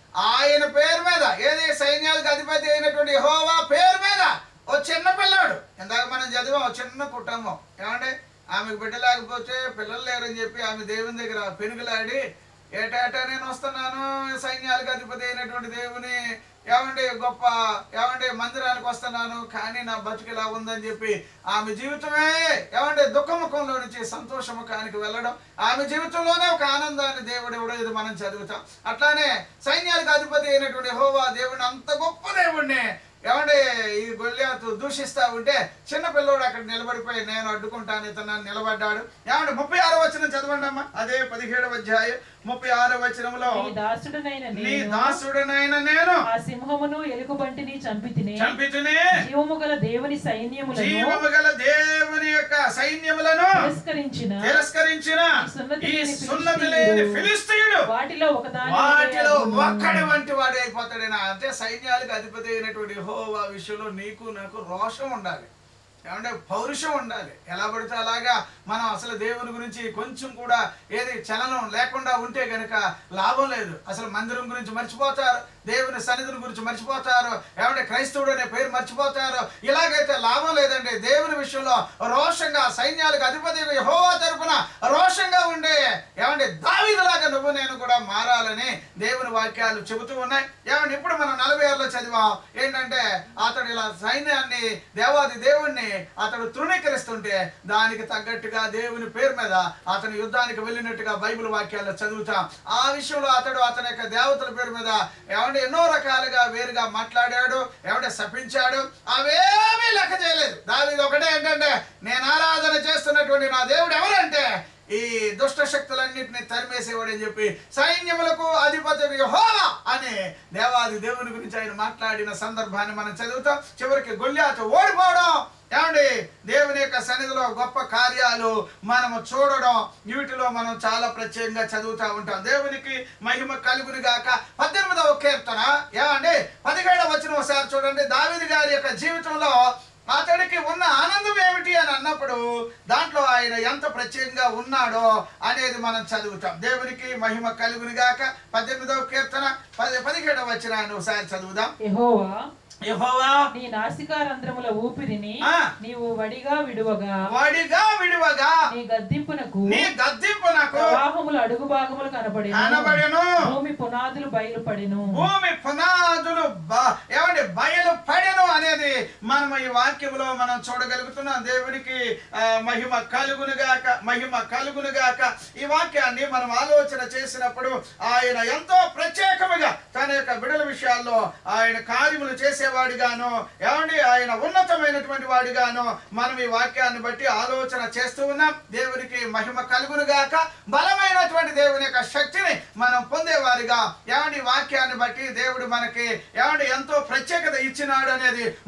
ఆయన పేరు మీద ఏది సైన్యాలకు అధిపతి అయినటువంటి యెహోవా పేరు మీద ఓ చిన్న పిల్లాడు ఇందాక మనం చదివాం ఓ చిన్న కుటుంబం ఏమండి ఆమెకు బిడ్డ లేకపోతే పిల్లలు లేరని చెప్పి ఆమె దేవుని దగ్గర పెనుగులాడి ఏటేటా నేను వస్తున్నాను సైన్యాలకు అధిపతి అయినటువంటి దేవుని ఏమండి గొప్ప ఏమండి మందిరానికి వస్తున్నాను కానీ నా బతుకు ఇలా ఉందని చెప్పి ఆమె జీవితమే ఏమండి దుఃఖముఖంలో నుంచి సంతోషముఖానికి వెళ్ళడం ఆమె జీవితంలోనే ఒక ఆనందాన్ని దేవుడు ఇవ్వడం ఇది మనం చదువుతాం అట్లానే సైన్యాలకు అధిపతి అయినటువంటి హోవా దేవుడిని అంత గొప్ప దేవుణ్ణి ఏమండి ఈ గొల్లియాతు దూషిస్తా ఉంటే చిన్న పిల్లోడు అక్కడ నిలబడిపోయి నేను అడ్డుకుంటాను ఇతను అని నిలబడ్డాడు ఏమండి ముప్పై ఆరో వచనం చదవండి అమ్మా అదే పదిహేడవ అధ్యాయం ముప్పై ఆరో వచనంలో నీ దాసుడనైన నీ నేను దాసుడనైన నేను ఆ సింహమును ఎలుగుబంటిని చంపితిని చంపితునే జీవము గల దేవుని సైన్యములను జీవము గల దేవుని యొక్క సైన్యములను తిరస్కరించిన తిరస్కరించిన ఈ సున్నతి ఈ లేని సున్నతి లేని ఫిలిస్తీయుడు ఫిలిస్తీయుడు వాటిలో ఒకదాని వాటిలో వలె ఒక్కడి అగును. వంటి వాడు అయిపోతాడేనా అంటే సైన్యాలకు అధిపతి అయినటువంటి హోవా విషయంలో నీకు నాకు రోషం ఉండాలి ఏమంటే పౌరుషం ఉండాలి ఎలా పడితే అలాగా మనం అసలు దేవుని గురించి కొంచెం కూడా ఏది చలనం లేకుండా ఉంటే గనుక లాభం లేదు అసలు మందిరం గురించి మర్చిపోతారు దేవుని సన్నిధిని గురించి మర్చిపోతారు ఏమంటే క్రైస్తవుడు అనే పేరు మర్చిపోతారు ఇలాగైతే లాభం లేదండి దేవుని విషయంలో రోషంగా సైన్యాలకు అధిపతి హోవా తరపున రోషంగా ఉండే ఏమంటే దావీదులాగా నువ్వు నేను కూడా మారాలని దేవుని వాక్యాలు చెబుతూ ఉన్నాయి ఏమంటే ఇప్పుడు మనం నలభై ఆరులో చదివాం ఏంటంటే అతడు ఇలా సైన్యాన్ని దేవాది దేవుణ్ణి అతడు తృణీకరిస్తుంటే దానికి తగ్గట్టుగా దేవుని పేరు మీద అతను యుద్ధానికి వెళ్ళినట్టుగా బైబిల్ వాక్యాల్లో చదువుతాం ఆ విషయంలో అతడు అతని యొక్క దేవతల పేరు మీద ఏమంటే ఎన్నో రకాలుగా వేరుగా మాట్లాడాడు ఏమంటే శపించాడు అవేమీ లెక్క చేయలేదు దాని ఒకటే ఏంటంటే నేను ఆరాధన చేస్తున్నటువంటి నా దేవుడు ఎవరంటే ఈ దుష్ట శక్తులన్నింటినీ తరిమేసేవాడని చెప్పి సైన్యములకు అధిపతి యెహోవా అనే దేవాది దేవుని గురించి ఆయన మాట్లాడిన సందర్భాన్ని మనం చదువుతాం చివరికి గొల్లాతో ఓడిపోవడం ఏమండి దేవుని యొక్క సన్నిధిలో గొప్ప కార్యాలు మనము చూడడం వీటిలో మనం చాలా ప్రత్యేకంగా చదువుతూ ఉంటాం దేవునికి మహిమ కలుగుని గాక పద్దెనిమిదవ కీర్తన ఏమండి పదిహేడవ వచ్చిన ఒకసారి చూడండి దావిది గారి యొక్క జీవితంలో అతడికి ఉన్న ఆనందం ఏమిటి అని అన్నప్పుడు దాంట్లో ఆయన ఎంత ప్రత్యేకంగా ఉన్నాడో అనేది మనం చదువుతాం దేవునికి మహిమ కలుగుని గాక పద్దెనిమిదవ కీర్తన పది పదిహేడవ వచ్చిన ఒకసారి చదువుదాం యెహోవా యెహోవా నీ నాసికారంధ్రముల ఊపిరిని ఆ. నీవు వడిగా విడువగా వాడిగా విడువగా నీ గద్దింపునకు నీ గద్దింపునకు ప్రవాహములు అడుగు భాగములు కనబడేను కనబడెను భూమి పునాదులు బయలుపడెను భూమి పునాదులు బ- ఏమండి బయలు పడెను అనేది మనం ఈ వాక్యంలో మనం చూడగలుగుతున్నాం దేవునికి ఆ, మహిమ కలుగునుగాక మహిమ కలుగునుగాక ఈ వాక్యాన్ని మనం ఆలోచన చేసినప్పుడు ఆయన ఎంతో ప్రత్యేకముగా తన యొక్క బిడల విషయాల్లో ఆయన కార్యములు చేసేవాడిగాను ఏమండి ఆయన ఉన్నతమైనటువంటి వాడిగాను మనం ఈ వాక్యాన్ని బట్టి ఆలోచన చేస్తూ ఉన్నాం దేవునికి మహిమ కలుగునుగాక బలమైనటువంటి దేవుని యొక్క శక్తిని మనం పొందేవారిగా ఏమండి ఈ వాక్యాన్ని బట్టి దేవుడు మనకి ఏమండి ఎంతో ప్రత్యేకత ఇచ్చినాడు అనేది మనం గ్రహి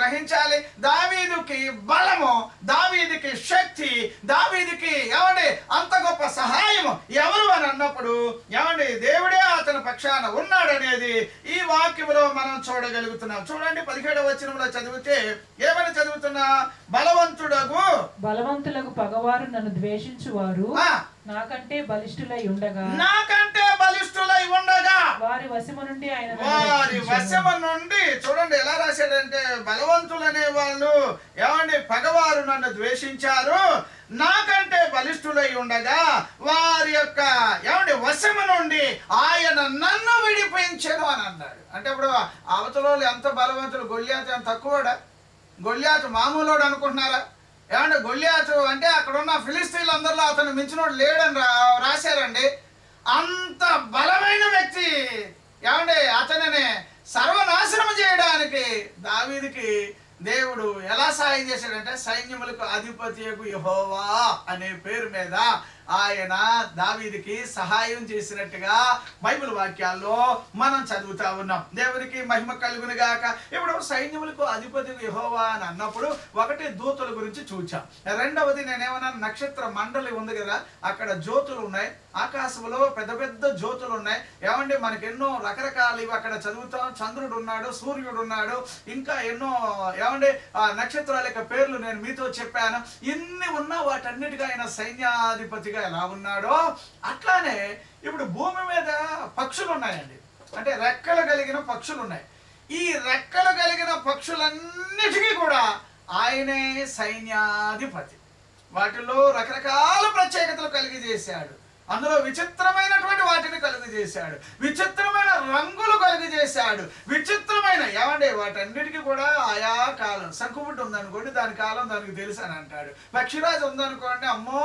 గ్రహించాలి దావీదుకి బలము దావీదికి శక్తి దావీదికి ఏమండి అంత గొప్ప సహాయము ఎవరు అని అన్నప్పుడు ఏమండి దేవుడే అతని పక్షాన ఉన్నాడనేది ఈ వాక్యములో మనం చూడగలుగుతున్నాం చూడండి పదిహేడవ వచనంలో చదివితే ఏమని చదువుతున్నా బలవంతుడగు బలవంతులకు పగవారు నన్ను ద్వేషించువారు ఆ, నాకంటే బలిష్ఠులై ఉండగా నాకంటే బలిష్ఠులై ఉండగా వారి వశము నుండి ఆయన నన్ను వారి రక్షించెను. వశము నుండి చూడండి ఎలా రాశాడంటే బలవంతులు అనే వాళ్ళు ఏమండి పగవారు నన్ను ద్వేషించారు నాకంటే బలిష్ఠులై ఉండగా వారి యొక్క ఏమండి వశము నుండి ఆయన నన్ను విడిపించెను అని అన్నాడు అంటే ఇప్పుడు అవతల వాళ్ళు ఎంత బలవంతులు గొల్లియాత ఎంత తక్కువడా గొల్లియాతు మామూలోడు అనుకుంటున్నారా ఏమంటే గొల్లియాతు అంటే అక్కడ ఉన్న ఫిలిస్తీన్లు అందరిలో అతను మించినోడు లేడని రా రాశారండి అంత బలమైన వ్యక్తి ఏమండి అతనిని సర్వనాశనం చేయడానికి దావీదికి దేవుడు ఎలా సాయం చేశాడంటే సైన్యములకు అధిపతి యహోవా అనే పేరు మీద ఆయన దావీదికి సహాయం చేసినట్టుగా బైబిల్ వాక్యాల్లో మనం చదువుతా ఉన్నాం దేవునికి మహిమ కలుగును గాక ఇప్పుడు సైన్యములకు అధిపతి యహోవా అని అన్నప్పుడు ఒకటి దూతల గురించి చూచాం రెండవది నేనేమన్నాను నక్షత్ర మండలి ఉంది కదా అక్కడ జ్యోతులు ఉన్నాయి ఆకాశంలో పెద్ద పెద్ద జ్యోతులు ఉన్నాయి ఏమండి మనకి ఎన్నో రకరకాలు ఇవి అక్కడ చదువుతాం చంద్రుడు ఉన్నాడు సూర్యుడు ఉన్నాడు ఇంకా ఎన్నో ఏమండి ఆ నక్షత్రాల యొక్క పేర్లు నేను మీతో చెప్పాను ఇన్ని ఉన్నా వాటన్నిటిగా ఆయన సైన్యాధిపతిగా ఎలా ఉన్నాడో అట్లానే ఇప్పుడు భూమి మీద పక్షులు ఉన్నాయండి అంటే రెక్కలు కలిగిన పక్షులు ఉన్నాయి ఈ రెక్కలు కలిగిన పక్షులన్నిటికీ కూడా ఆయనే సైన్యాధిపతి వాటిలో రకరకాల ప్రత్యేకతలు కలిగి చేశాడు అందులో విచిత్రమైనటువంటి వాటిని కలుగు చేశాడు విచిత్రమైన రంగులు కలుగు చేశాడు విచిత్రమైన ఏమండి వాటన్నిటికీ కూడా ఆయా కాలం శంకుబుడ్డు ఉందనుకోండి దాని కాలం దానికి తెలుసు అని అంటాడు పక్షిరాజు ఉందనుకోండి అమ్మో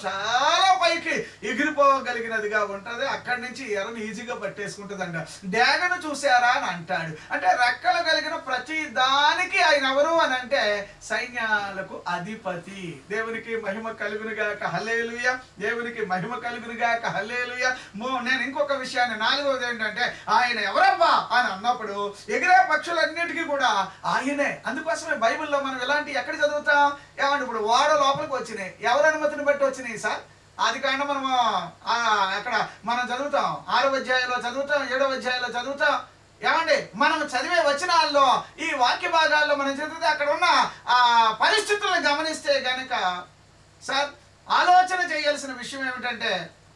చాలా పైకి ఎగిరిపోగలిగినదిగా ఉంటది అక్కడి నుంచి ఎర్రని ఈజీగా పట్టేసుకుంటుంది అంట డ్యాగను చూసారా అని అంటాడు అంటే రెక్కలు కలిగిన ప్రతి దానికి ఆయన ఎవరు అని అంటే సైన్యాలకు అధిపతి దేవునికి మహిమ కలుగునుగాక హల్లేలుయ దేవునికి మహిమ కలుగునుగాక హల్లేలుయ మూ- నేను ఇంకొక విషయాన్ని నాలుగవది ఏంటంటే ఆయన ఎవరబ్బా అని అన్నప్పుడు ఎగిరే పక్షులన్నిటికీ కూడా ఆయనే అందుకోసమే బైబిల్లో మనం ఇలాంటి ఎక్కడ చదువుతాం ఏమంటే ఇప్పుడు ఓడ లోపలికి వచ్చినాయి ఎవరి అనుమతిని బట్టి వచ్చినాయి సార్ అది కాకుండా మనము ఆ, అక్కడ మనం చదువుతాం ఆరవ అధ్యాయంలో చదువుతాం ఏడవ అధ్యాయంలో చదువుతాం ఏమండి మనం చదివే వచనాల్లో ఈ వాక్య భాగాల్లో మనం చదివితే అక్కడ ఉన్న ఆ పరిస్థితులను గమనిస్తే గనుక సార్ ఆలోచన చేయాల్సిన విషయం ఏమిటంటే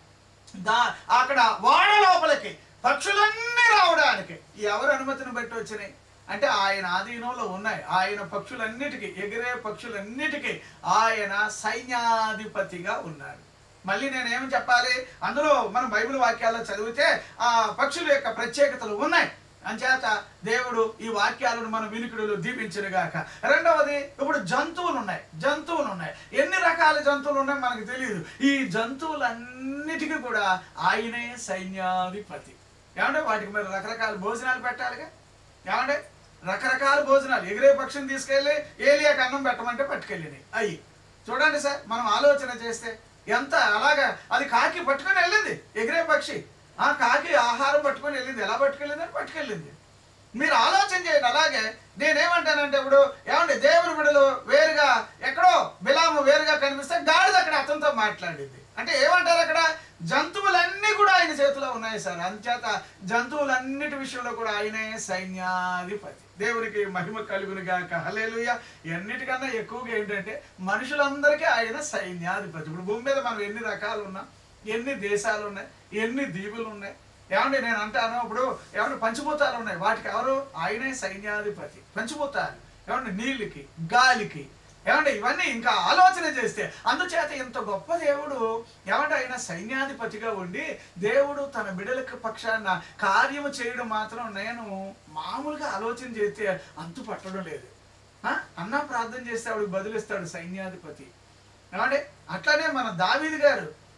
దా అక్కడ వాడ లోపలికి పక్షులన్నీ రావడానికి ఎవరు అనుమతిని బట్టి వచ్చినాయి అంటే ఆయన ఆధీనంలో ఉన్నాయి ఆయన పక్షులన్నిటికీ ఎగిరే పక్షులన్నిటికీ ఆయన సైన్యాధిపతిగా ఉన్నాడు మళ్ళీ నేనేం చెప్పాలి అందులో మనం బైబిల్ వాక్యాల్లో చదివితే ఆ పక్షుల యొక్క ప్రత్యేకతలు ఉన్నాయి అంచేత దేవుడు ఈ వాక్యాలను మన వినికిడులు దీపించునుగాక రెండవది ఇప్పుడు జంతువులు ఉన్నాయి జంతువులు ఉన్నాయి ఎన్ని రకాల జంతువులు ఉన్నాయి మనకు తెలియదు ఈ జంతువులన్నిటికీ కూడా ఆయనే సైన్యాధిపతి ఏమంటే వాటికి మరి రకరకాల భోజనాలు పెట్టాలిగా ఏమంటే రకరకాల భోజనాలు ఎగిరే పక్షిని తీసుకెళ్ళి ఏలియాకి అన్నం పెట్టమంటే పట్టుకెళ్ళింది అయ్యి చూడండి సార్ మనం ఆలోచన చేస్తే ఎంత అలాగా అది కాకి పట్టుకొని వెళ్ళింది ఎగిరే పక్షి ఆ కాకి ఆహారం పట్టుకొని వెళ్ళింది ఎలా పట్టుకెళ్ళింది అని పట్టుకెళ్ళింది మీరు ఆలోచన చేయండి అలాగే నేనేమంటానంటే ఇప్పుడు ఏమండి దేవుని బిడలు వేరుగా ఎక్కడో బిలాము వేరుగా కనిపిస్తే గాడిద అక్కడ అతనితో మాట్లాడింది అంటే ఏమంటారు అక్కడ జంతువులన్నీ కూడా ఆయన చేతిలో ఉన్నాయి సార్ అంచేత జంతువులన్నిటి విషయంలో కూడా ఆయనే సైన్యాధిపతి దేవునికి మహిమ కలుగునుగాక హలేలుయ ఎన్నిటికన్నా ఎక్కువగా ఏంటంటే మనుషులందరికీ ఆయన సైన్యాధిపతి ఇప్పుడు భూమి మీద మనం ఎన్ని రకాలు ఉన్నాం ఎన్ని దేశాలు ఉన్నాయి ఎన్ని దీవులు ఉన్నాయి ఏమండి నేను అంటాను ఇప్పుడు ఏమంటే పంచభూతాలు ఉన్నాయి వాటికి ఎవరు ఆయనే సైన్యాధిపతి పంచభూతాలు ఏమంటే నీళ్ళకి గాలికి ఏమంటే ఇవన్నీ ఇంకా ఆలోచన చేస్తే అందుచేత ఇంత గొప్ప దేవుడు ఏమంటే ఆయన సైన్యాధిపతిగా ఉండి దేవుడు తన బిడలకు పక్షాన కార్యము చేయడం మాత్రం నేను మామూలుగా ఆలోచన చేస్తే అంతు పట్టడం లేదు ఆ? అన్నా ప్రార్థన చేస్తే ఆవిడకి బదులిస్తాడు సైన్యాధిపతి ఏమంటే అట్లానే మన దావీది గారు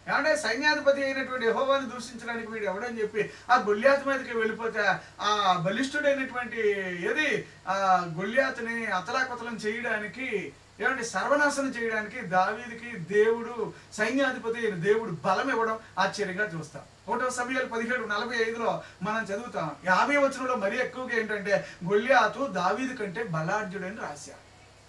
ఏమంటే సైన్యాధిపతి అయినటువంటి యెహోవాని దూషించడానికి వీడు ఎవడని చెప్పి ఆ గొల్యాత్ మీదకి వెళ్ళిపోతే ఆ బలిష్ఠుడైనటువంటి ఏది ఆ గొల్యాతుని అతలాకుతలం చేయడానికి ఏమంటే సర్వనాశనం చేయడానికి దావీదికి దేవుడు సైన్యాధిపతి అయిన దేవుడు బలం ఇవ్వడం ఆశ్చర్యంగా చూస్తాం ఒకటో సమయాలు పదిహేడు నలభై ఐదులో మనం చదువుతాం యాభై వచనంలో మరీ ఎక్కువగా ఏంటంటే గొల్యాతు దావీదు కంటే బలాఢ్యుడని రాశారు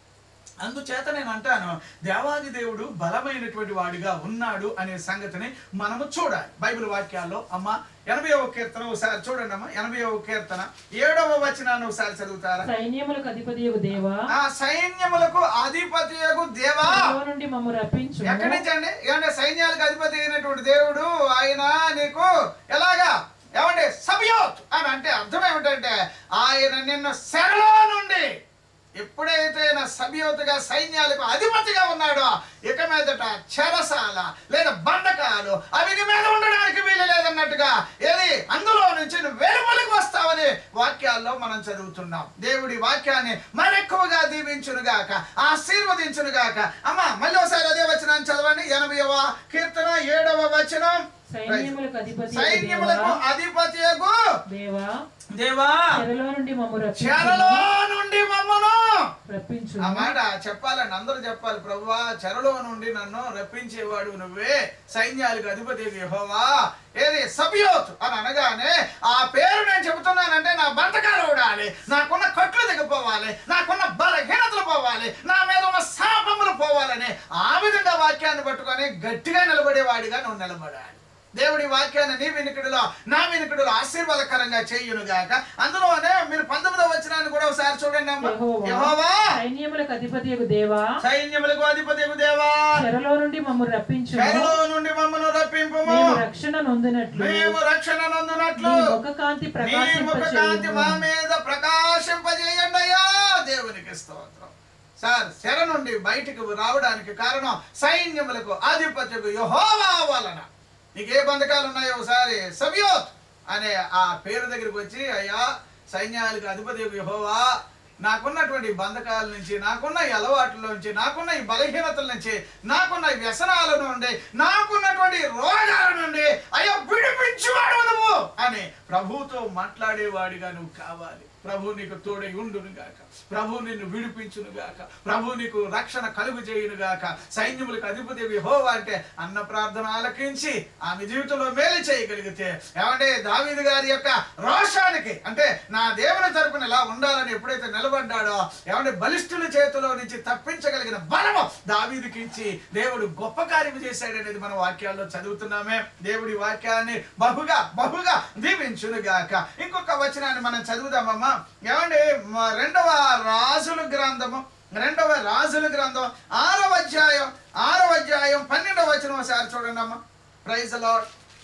అందుచేత నేను అంటాను దేవాది దేవుడు బలమైనటువంటి వాడిగా ఉన్నాడు అనే సంగతిని మనము చూడాలి బైబిల్ వాక్యాల్లో అమ్మ ఎనభైవ కీర్తన ఒకసారి చూడండి అమ్మ ఎనభైవ కీర్తన ఏడవ వచనాన్ని ఒకసారి చదువుతారా సైన్యములకు అధిపతి దేవా ఆ సైన్యములకు అధిపతియగు దేవా చెరలో నుండి మమ్ము రప్పించు ఎక్కడి నుంచి అండి ఏమంటే సైన్యాలకు అధిపతి అయినటువంటి దేవుడు ఆయన నీకు ఎలాగా ఏమంటే సబయోత్ అని అంటే అర్థం ఏమిటంటే ఆయన నిన్ను శరలో నుండి ఎప్పుడైతే నా సబియోతుగా సైన్యాలకు అధిపతిగా ఉన్నాడో ఇక మీదట చెరసాల లేదా బండకాలు అవి నీ మీద ఉండడానికి వీలు లేదన్నట్టుగా ఏది అందులో నుంచి నువ్వు వెలుపలికి వస్తావని వాక్యాల్లో మనం చదువుతున్నాం దేవుడి వాక్యాన్ని మరెక్కువగా దీవించునుగాక ఆశీర్వదించునుగాక అమ్మా మళ్ళీ ఒకసారి అదే వచనాన్ని చదవండి ఎనభైవ కీర్తన ఏడవ వచనం సైన్యములకు అధిపతి సైన్యములకు అధిపతియగు దేవా దేవా చెరలో నుండి మమ్ము చెరలో రప్పించు నుండి మమ్మను రప్పించు ఆ మాట చెప్పాలని అందరూ చెప్పాలి ప్రభువా చెరలో నుండి నన్ను రప్పించేవాడు నువ్వే సైన్యాలకు అధిపతి యెహోవా ఏది సబియోత్ అని అనగానే ఆ పేరు నేను చెబుతున్నానంటే నా బంధకాలు ఊడాలి నాకున్న కట్లు దిగిపోవాలి నాకున్న బలహీనతలు పోవాలి నా మీద ఉన్న శాపములు పోవాలని ఆ విధంగా వాక్యాన్ని పట్టుకొని గట్టిగా నిలబడేవాడిగా నువ్వు నిలబడాలి దేవుడి వాక్యాన్ని నీ వినికిడిలో నా వినికిడిలో ఆశీర్వాదకరంగా చేయునుగాక అందులోనే మీరు పంతొమ్మిదవ వచనాన్ని కూడా ఒకసారి చూడండి అమ్మ యెహోవా యెహోవా సైన్యములకు అధిపతి దేవా సైన్యములకు అధిపతి దేవా చెరలో నుండి మమ్ము రప్పించు చెరలో నుండి మమ్మను రప్పింపము మేము రక్షణ నొందినట్లు మేము రక్షణ నందునట్లు నీ ముఖ కాంతి నీ ముఖ కాంతి మా ప్రకాశింపచేయుము మీద ప్రకాశింపజేయండి అయ్యా దేవునికి స్తోత్రం సార్ శర నుండి బయటికి రావడానికి కారణం సైన్యములకు అధిపతికు యెహోవా వలన నీకు ఏ బంధకాలు ఉన్నాయో ఒకసారి సబియోత్ అనే ఆ పేరు దగ్గరికి వచ్చి అయ్యా సైన్యాలకు అధిపతి యెహోవా నాకున్నటువంటి బంధకాల నుంచి నాకున్న ఈ అలవాట్ల నుంచి నాకున్న ఈ బలహీనతల నుంచి నాకున్న ఈ వ్యసనాల నుండి నాకున్నటువంటి రోగాల నుండి అయ్యా విడిపించువాడు నువ్వు అని ప్రభువుతో మాట్లాడేవాడిగా నువ్వు కావాలి ప్రభు నీకు తోడై ఉండును గాక ప్రభు నిన్ను విడిపించును గాక ప్రభు నీకు రక్షణ కలుగు చేయును గాక సైన్యములకు అధిపతి యెహోవా అంటే అన్న ప్రార్థన ఆలకించి ఆమె జీవితంలో మేలు చేయగలిగితే ఏమంటే దావీదు గారి యొక్క రోషానికి అంటే నా దేవుని తరపున ఇలా ఉండాలని ఎప్పుడైతే నిలబడ్డాడో ఏమంటే బలిష్ఠుల చేతిలో నుంచి తప్పించగలిగిన బలము దావీదుకి ఇచ్చి దేవుడు గొప్ప కార్యం చేశాడనేది మన వాక్యాల్లో చదువుతున్నామే దేవుడి వాక్యాన్ని బహుగా బహుగా దీవించును గాక ఇంకొక వచనాన్ని మనం చదువుదామమ్మా ఏమండి మ- రెండవ రాజుల గ్రంథము రెండవ రాజుల గ్రంథం ఆరవ అధ్యాయం ఆరవ అధ్యాయం పన్నెండవ వచనం ఒకసారి చూడండి అమ్మా ప్రైజ్ లాడ్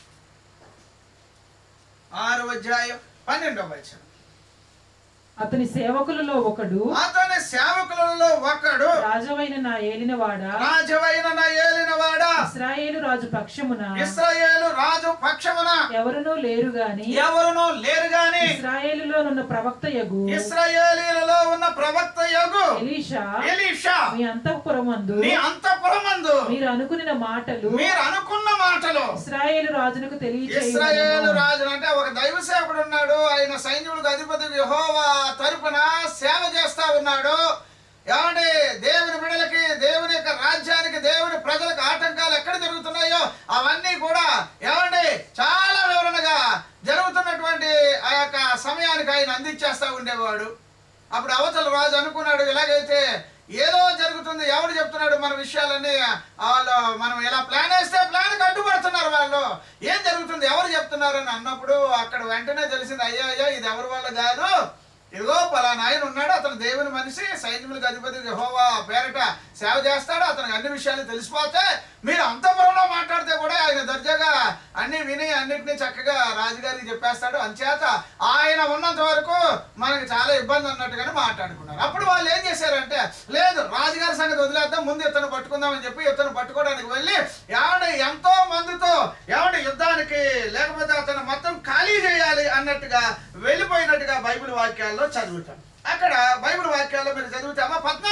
ఆరవ అధ్యాయం పన్నెండవ వచనం అతని సేవకులలో ఒకడు అతని సేవకులలో ఒకడు రాజవైన నా ఏలినవాడా రాజవైన నా ఏలినవాడా ఇస్రాయేలు రాజు పక్షమున ఇస్రాయేలు రాజు పక్షమున ఎవరునూ లేరు గాని ఎవరునూ లేరు గాని ఇస్రాయేలులో నున్న ప్రవక్త యగు ఇస్రాయేలీలలో ఉన్న ప్రవక్త యగు ఎలీషా ఎలీషా మీ అంతఃపురమందు నీ అంతఃపురమందు మీరు అనుకున్న మాటలు మీరు అనుకున్న మాటలు ఇస్రాయేలు రాజునకు ఇస్రాయేలు తెలియచేయను రాజు అంటే ఒక దైవ సేవకుడు ఉన్నాడు ఆయన సైన్యులకు అధిపతి యెహోవా తరపున సేవ చేస్తా ఉన్నాడు ఏమండి దేవుని బిడలకి దేవుని యొక్క రాజ్యానికి దేవుని ప్రజలకు ఆటంకాలు ఎక్కడ జరుగుతున్నాయో అవన్నీ కూడా ఏమండి చాలా వివరణగా జరుగుతున్నటువంటి ఆ యొక్క సమయానికి ఆయన అందించేస్తా ఉండేవాడు అప్పుడు అవతల రాజు అనుకున్నాడు ఎలాగైతే ఏదో జరుగుతుంది ఎవడు చెప్తున్నాడు మన విషయాలన్నీ వాళ్ళు మనం ఎలా ప్లాన్ వేస్తే ప్లాన్ అడ్డుపడుతున్నారు వాళ్ళు ఏం జరుగుతుంది ఎవరు చెప్తున్నారు అని అన్నప్పుడు అక్కడ వెంటనే తెలిసింది అయ్యా అయ్యా ఇది ఎవరి వల్ల కాదు ఇదిగో పలానా ఆయన ఉన్నాడు అతను దేవుని మనిషి సైన్యములకు అధిపతి యెహోవా పేరట సేవ చేస్తాడు అతనికి అన్ని విషయాలు తెలిసిపోతే మీరు అంతపురంలో మాట్లాడితే కూడా ఆయన దర్జాగా అన్ని విని అన్నిటినీ చక్కగా రాజుగారికి చెప్పేస్తాడు అంచేత ఆయన ఉన్నంత వరకు మనకి చాలా ఇబ్బంది అన్నట్టుగానే మాట్లాడుకున్నారు అప్పుడు వాళ్ళు ఏం చేశారంటే లేదు రాజుగారి సంగతి వదిలేద్దాం ముందు ఇతను పట్టుకుందామని చెప్పి ఇతను పట్టుకోవడానికి వెళ్ళి ఏమంటే ఎంతో మందితో ఏమంటే యుద్ధానికి లేకపోతే అతను మొత్తం ఖాళీ చేయాలి అన్నట్టుగా వెళ్ళిపోయినట్టుగా బైబిల్ వాక్యాల్లో చదువుతాం అక్కడ బైబిల్ వాక్యాల్లో మీరు చదివితే అమ్మ పద్నాలుగో వచ్చిన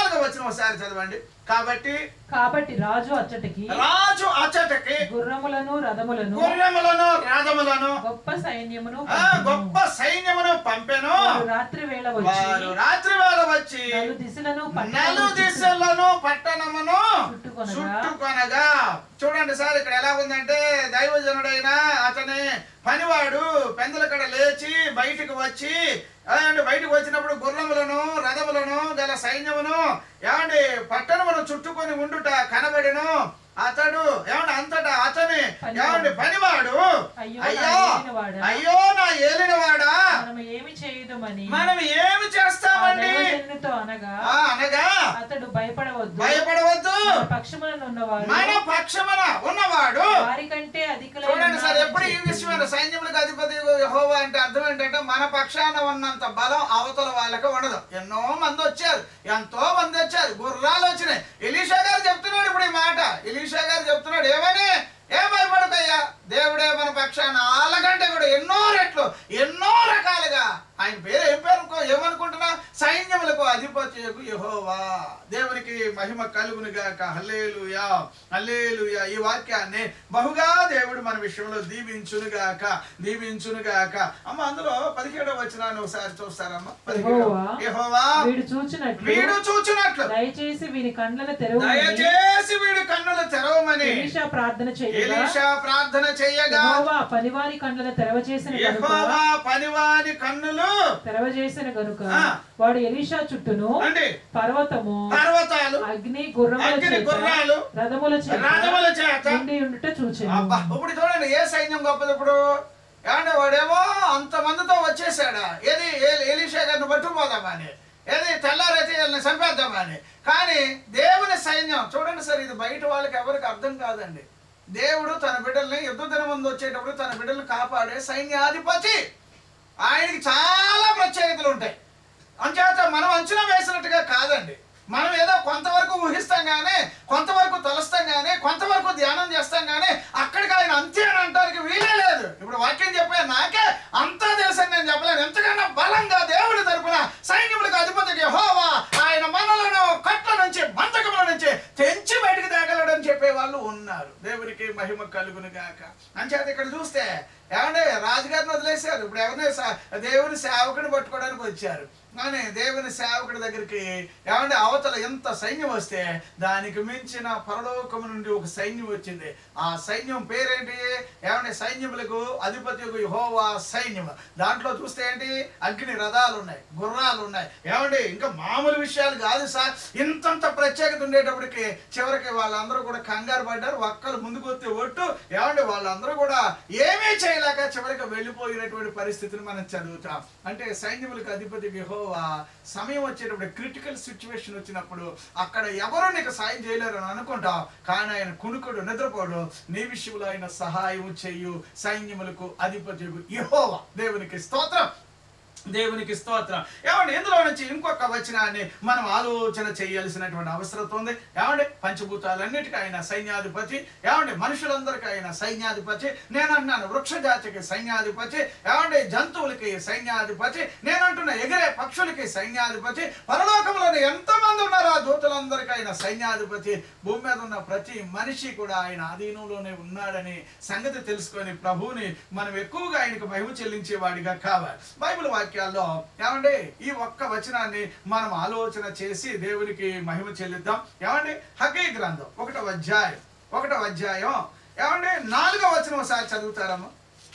వచ్చిన ఒకసారి చదవండి కాబట్టి కాబట్టి రాజు అచ్చటికి రాజు అచ్చటకి గుర్రములను రథములను గుర్రములను రాధములను గొప్ప సైన్యమును ఆ, పంపెను. గొప్ప సైన్యమును పంపెను వారు రాత్రి వేళ వచ్చి వారు రాత్రి వేళ వచ్చి నలు దిశలను నలు పట్టణమును దిశలను పట్టణమును చుట్టుకొనగా చుట్టుకొనగా చూడండి సార్ ఇక్కడ ఎలా ఉందంటే దైవజనుడైన అతని పనివాడు పెందలకడ లేచి బయటికి వచ్చి ఏమండి బయటకు వచ్చినప్పుడు గుర్రములను రథములను గల సైన్యమును ఏమండి పట్టణమును చుట్టుకొని ఉండుట కనబడెను అతడు ఏమండి అంతటా అతని ఏమండి పనివాడు అయ్యో, నా అయ్యో ఏలినవాడా. అయ్యో నా ఏలినవాడా మనము ఏమి చేయుదుమని మనం ఏమి ఆ చేస్తామండి దైవజనునితో అనగా ఆ, అనగా అతడు భయపడవద్దు భయపడవద్దు మన పక్షములను ఉన్నవాడు మన పక్షమున ఉన్నవాడు వారికంటే అధికులై చూడండి సార్ ఉన్నారని ఎప్పుడు ఈ చెప్పి విషయమైన సైన్యములకు అధిపతి యెహోవా అంటే అర్థం ఏంటంటే మన పక్షాన ఉన్నంత బలం అవతల వాళ్ళకి ఉండదు ఎన్నో మంది వచ్చారు ఎంతో మంది వచ్చారు గుర్రాలు వచ్చినాయి ఎలీషా గారు చెప్తున్నాడు ఇప్పుడు ఈ మాట ఎలీషా గారు చెప్తున్నాడు ఏమని ఏ భయపడకయ్యా దేవుడే మన పక్షాన వాళ్ళకంటే కూడా ఎన్నో రెట్లు ఎన్నో రకాలుగా ఆయన పేరు ఏం పేరు ఏమనుకుంటున్నా సైన్యములకు అధిపత్యకు యెహోవా దేవునికి మహిమ కలుగును గాక హల్లేలుయా హల్లేలుయా ఈ వాక్యాన్ని బహుగా దేవుడు మన విషయంలో దీవించును గాక దీవించును గాక అమ్మ అందులో పదిహేడవ వచనాన్ని ఒకసారి చూస్తారమ్మా పదిహేడవ యెహోవా యెహోవా వీడు చూచినట్లు వీడు చూచినట్లు దయచేసి వీని కండ్లను తెరవు దయచేసి వీడు కన్నులు తెరవమని ఎలీషా ప్రార్థన చేయగా ఎలీషా ప్రార్థన చేయగా యెహోవా పనివారి కండ్లను తెరవచేసిన గనుక యెహోవా పనివాని కన్నులు తెరవజేసిన గనుక ఆ. వాడు ఎలీషా చుట్టూను అండి పర్వతము పర్వతాలు అగ్ని గుర్రముల అగ్ని చేత గుర్రాలు రథముల చేత రథముల చేత నిండి ఉండుట చూచెను అబ్బా ఇప్పుడు చూడండి ఏ సైన్యం గొప్పది ఇప్పుడు ఏమంటే వాడేమో అంత మందితో వచ్చేసాడా ఏది ఏ- ఎలీషా గారిని పట్టుకుపోదామని ఏది తెల్లారైతే వీళ్ళని చంపేద్దామని కానీ దేవుని సైన్యం చూడండి సార్ ఇది బయట వాళ్ళకి ఎవరికి అర్థం కాదండి దేవుడు తన బిడ్డల్ని యుద్ధ దినం ముందు వచ్చేటప్పుడు తన బిడ్డల్ని కాపాడే సైన్యాధిపతి ఆయనకి చాలా ప్రత్యేకతలు ఉంటాయి అంచేత మనం అంచనా వేసినట్టుగా కాదండి మనం ఏదో కొంతవరకు ఊహిస్తాం కానీ కొంతవరకు తలుస్తాం కానీ కొంతవరకు ధ్యానం చేస్తాం కానీ అక్కడికి ఆయన అంతే అని అంటానికి వీలే లేదు ఇప్పుడు వాక్యం చెప్పే నాకే అంతా తెలుసని నేను చెప్పలేను ఎంతకన్నా బలంగా దేవుడి తరపున సైన్యములకు అధిపతికి యెహోవా ఆయన మనలను కట్ల నుంచి బంధకముల నుంచి తెంచి బయటికి తేగలడని చెప్పే వాళ్ళు ఉన్నారు దేవునికి మహిమ కలుగును గాక అంచేత ఇక్కడ చూస్తే ఏమంటే రాజుగారిని వదిలేశారు ఇప్పుడు ఎవరిని సా- దేవుని సేవకుని పట్టుకోవడానికి వచ్చారు కానీ దేవుని సేవకుడి దగ్గరికి ఏమంటే అవతల ఎంత సైన్యం వస్తే దానికి మించిన పరలోకము నుండి ఒక సైన్యం వచ్చింది ఆ సైన్యం పేరేంటి ఏమంటే సైన్యములకు అధిపతి యెహోవా సైన్యం దాంట్లో చూస్తే ఏంటి అగ్ని రథాలు ఉన్నాయి గుర్రాలు ఉన్నాయి ఏమండి ఇంకా మామూలు విషయాలు కాదు సార్ ఇంతంత ప్రత్యేకత ఉండేటప్పటికి చివరికి వాళ్ళందరూ కూడా కంగారు పడ్డారు ఒక్కరు ముందుకు వస్తే ఒట్టు ఏమండి వాళ్ళందరూ కూడా ఏమీ చేయలేక చివరికి వెళ్ళిపోయినటువంటి పరిస్థితిని మనం చదువుతాం అంటే సైన్యములకు అధిపతి యెహోవా సమయం వచ్చేటప్పుడు క్రిటికల్ సిచ్యువేషన్ వచ్చినప్పుడు అక్కడ ఎవరు నీకు సాయం చేయలేరు అని అనుకుంటాం కానీ ఆయన కునుకుడు నిద్రపోడు నీ విషయంలో ఆయన సహాయం చేయు సైన్యములకు అధిపతి యెహోవా దేవునికి స్తోత్రం దేవునికి స్తోత్రం ఏమండి ఇందులో నుంచి ఇంకొక వచనాన్ని మనం ఆలోచన చేయాల్సినటువంటి అవసరం ఉంది ఏమండి పంచభూతాలన్నిటికీ ఆయన సైన్యాధిపతి ఏమండి మనుషులందరికీ ఆయన సైన్యాధిపతి నేను అన్నాను వృక్ష జాతికి సైన్యాధిపతి ఏమండి జంతువులకి సైన్యాధిపతి నేను అంటున్న ఎగిరే పక్షులకి సైన్యాధిపతి పరలోకంలోని ఎంతమంది ఉన్నారో ఆ దూతలందరికీ ఆయన సైన్యాధిపతి భూమి మీద ఉన్న ప్రతి మనిషి కూడా ఆయన అధీనంలోనే ఉన్నాడని సంగతి తెలుసుకొని ప్రభువుని మనం ఎక్కువగా ఆయనకు మహిమ చెల్లించేవాడిగా కావాలి బైబిల్ వాక్యాల్లో ఏమండి ఈ ఒక్క వచనాన్ని మనం ఆలోచన చేసి దేవునికి మహిమ చెల్లిద్దాం ఏమండి హకీ గ్రంథం ఒకటో అధ్యాయం ఒకటో అధ్యాయం ఏమండి నాలుగో వచనం ఒకసారి చదువుతారమ్మా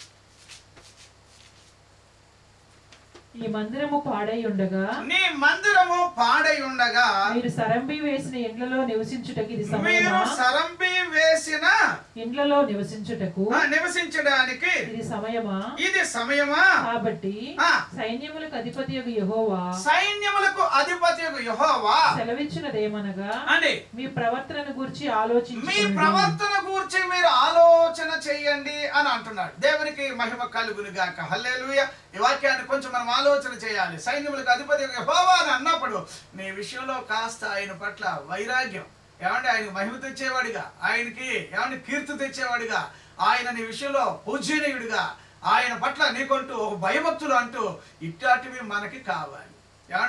ఈ మందిరము పాడై ఉండగా నీ మందిరము పాడై ఉండగా మీరు సరంబి వేసిన ఇండ్లలో నివసించుటకు ఇది మీరు సమయమా సరంబి వేసిన ఇండ్లలో నివసించుటకు ఆ, నివసించడానికి ఇది సమయమా ఇది సమయమా కాబట్టి ఆ. సైన్యములకు అధిపతి యొక్క యెహోవా సైన్యములకు అధిపతి యెహోవా సెలవిచ్చినదేమనగా అండి మీ ప్రవర్తనను గురించి మీ ఆలోచించి ప్రవర్తన గురించి మీరు ఆలోచన చేయండి అని అంటున్నాడు దేవునికి మహిమ కలుగును గాక హల్లెలూయా ఈ వాక్యాన్ని కొంచెం మనం ఆలోచన చేయాలి సైన్యములకు అధిపతి యెహోవా అని అన్నప్పుడు నీ విషయంలో కాస్త ఆయన పట్ల వైరాగ్యం ఏమంటే ఆయనకి మహిమ తెచ్చేవాడిగా ఆయనకి ఏమంటే కీర్తి తెచ్చేవాడిగా ఆయన నీ విషయంలో పూజనీయుడిగా ఆయన పట్ల నీకంటూ ఒక భయభక్తులు అంటూ ఇట్లాంటివి మనకి కావాలి ఏమంటే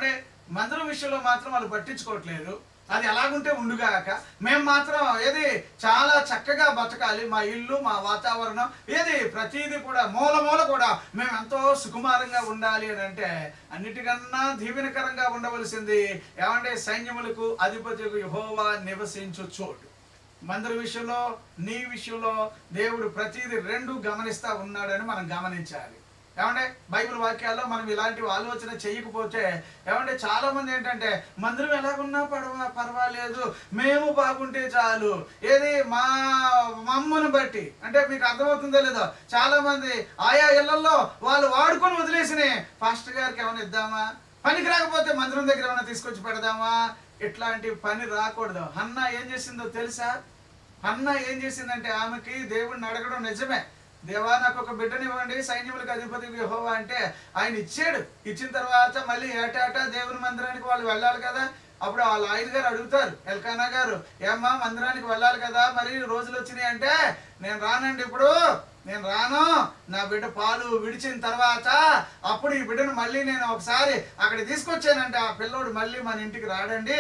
మందిరం విషయంలో మాత్రం వాళ్ళు పట్టించుకోవట్లేదు అది ఎలాగుంటే ఉండుగాక మేము మాత్రం ఏది చాలా చక్కగా బతకాలి మా ఇల్లు మా వాతావరణం ఏది ప్రతిదీ కూడా మూల మూల కూడా మేము ఎంతో సుకుమారంగా ఉండాలి అని అంటే అన్నిటికన్నా దీవెనకరంగా ఉండవలసింది ఏమంటే సైన్యములకు అధిపతులకు యెహోవా నివసించు చోటు మందిర విషయంలో నీ విషయంలో దేవుడు ప్రతిదీ రెండు గమనిస్తా ఉన్నాడని మనం గమనించాలి ఏమంటే బైబిల్ వాక్యాల్లో మనం ఇలాంటి ఆలోచన చేయకపోతే ఏమంటే చాలా మంది ఏంటంటే మందిరం ఎలాగున్నా పడవ పర్వాలేదు మేము బాగుంటే చాలు ఏది మా మమ్మను బట్టి అంటే మీకు అర్థమవుతుందో లేదో చాలా మంది ఆయా ఇళ్లలో వాళ్ళు వాడుకొని వదిలేసిన పాస్టర్ గారికి ఏమైనా ఇద్దామా పనికి రాకపోతే మందిరం దగ్గర ఏమైనా తీసుకొచ్చి పెడదామా ఇట్లాంటి పని రాకూడదు అన్న ఏం చేసిందో తెలుసా అన్న ఏం చేసిందంటే ఆమెకి దేవుడిని అడగడం నిజమే దేవా నాకు ఒక బిడ్డనివ్వండి సైన్యములకు అధిపతి యెహోవా అంటే ఆయన ఇచ్చాడు ఇచ్చిన తర్వాత మళ్ళీ ఏటాటా దేవుని మందిరానికి వాళ్ళు వెళ్ళాలి కదా అప్పుడు వాళ్ళ ఆయన గారు అడుగుతారు ఎల్కానా గారు ఏమ్మా మందిరానికి వెళ్ళాలి కదా మరి రోజులు వచ్చినాయి అంటే నేను రానండి ఇప్పుడు నేను రాను నా బిడ్డ పాలు విడిచిన తర్వాత అప్పుడు ఈ బిడ్డను మళ్ళీ నేను ఒకసారి అక్కడ తీసుకొచ్చానంటే ఆ పిల్లోడు మళ్ళీ మన ఇంటికి రాడండి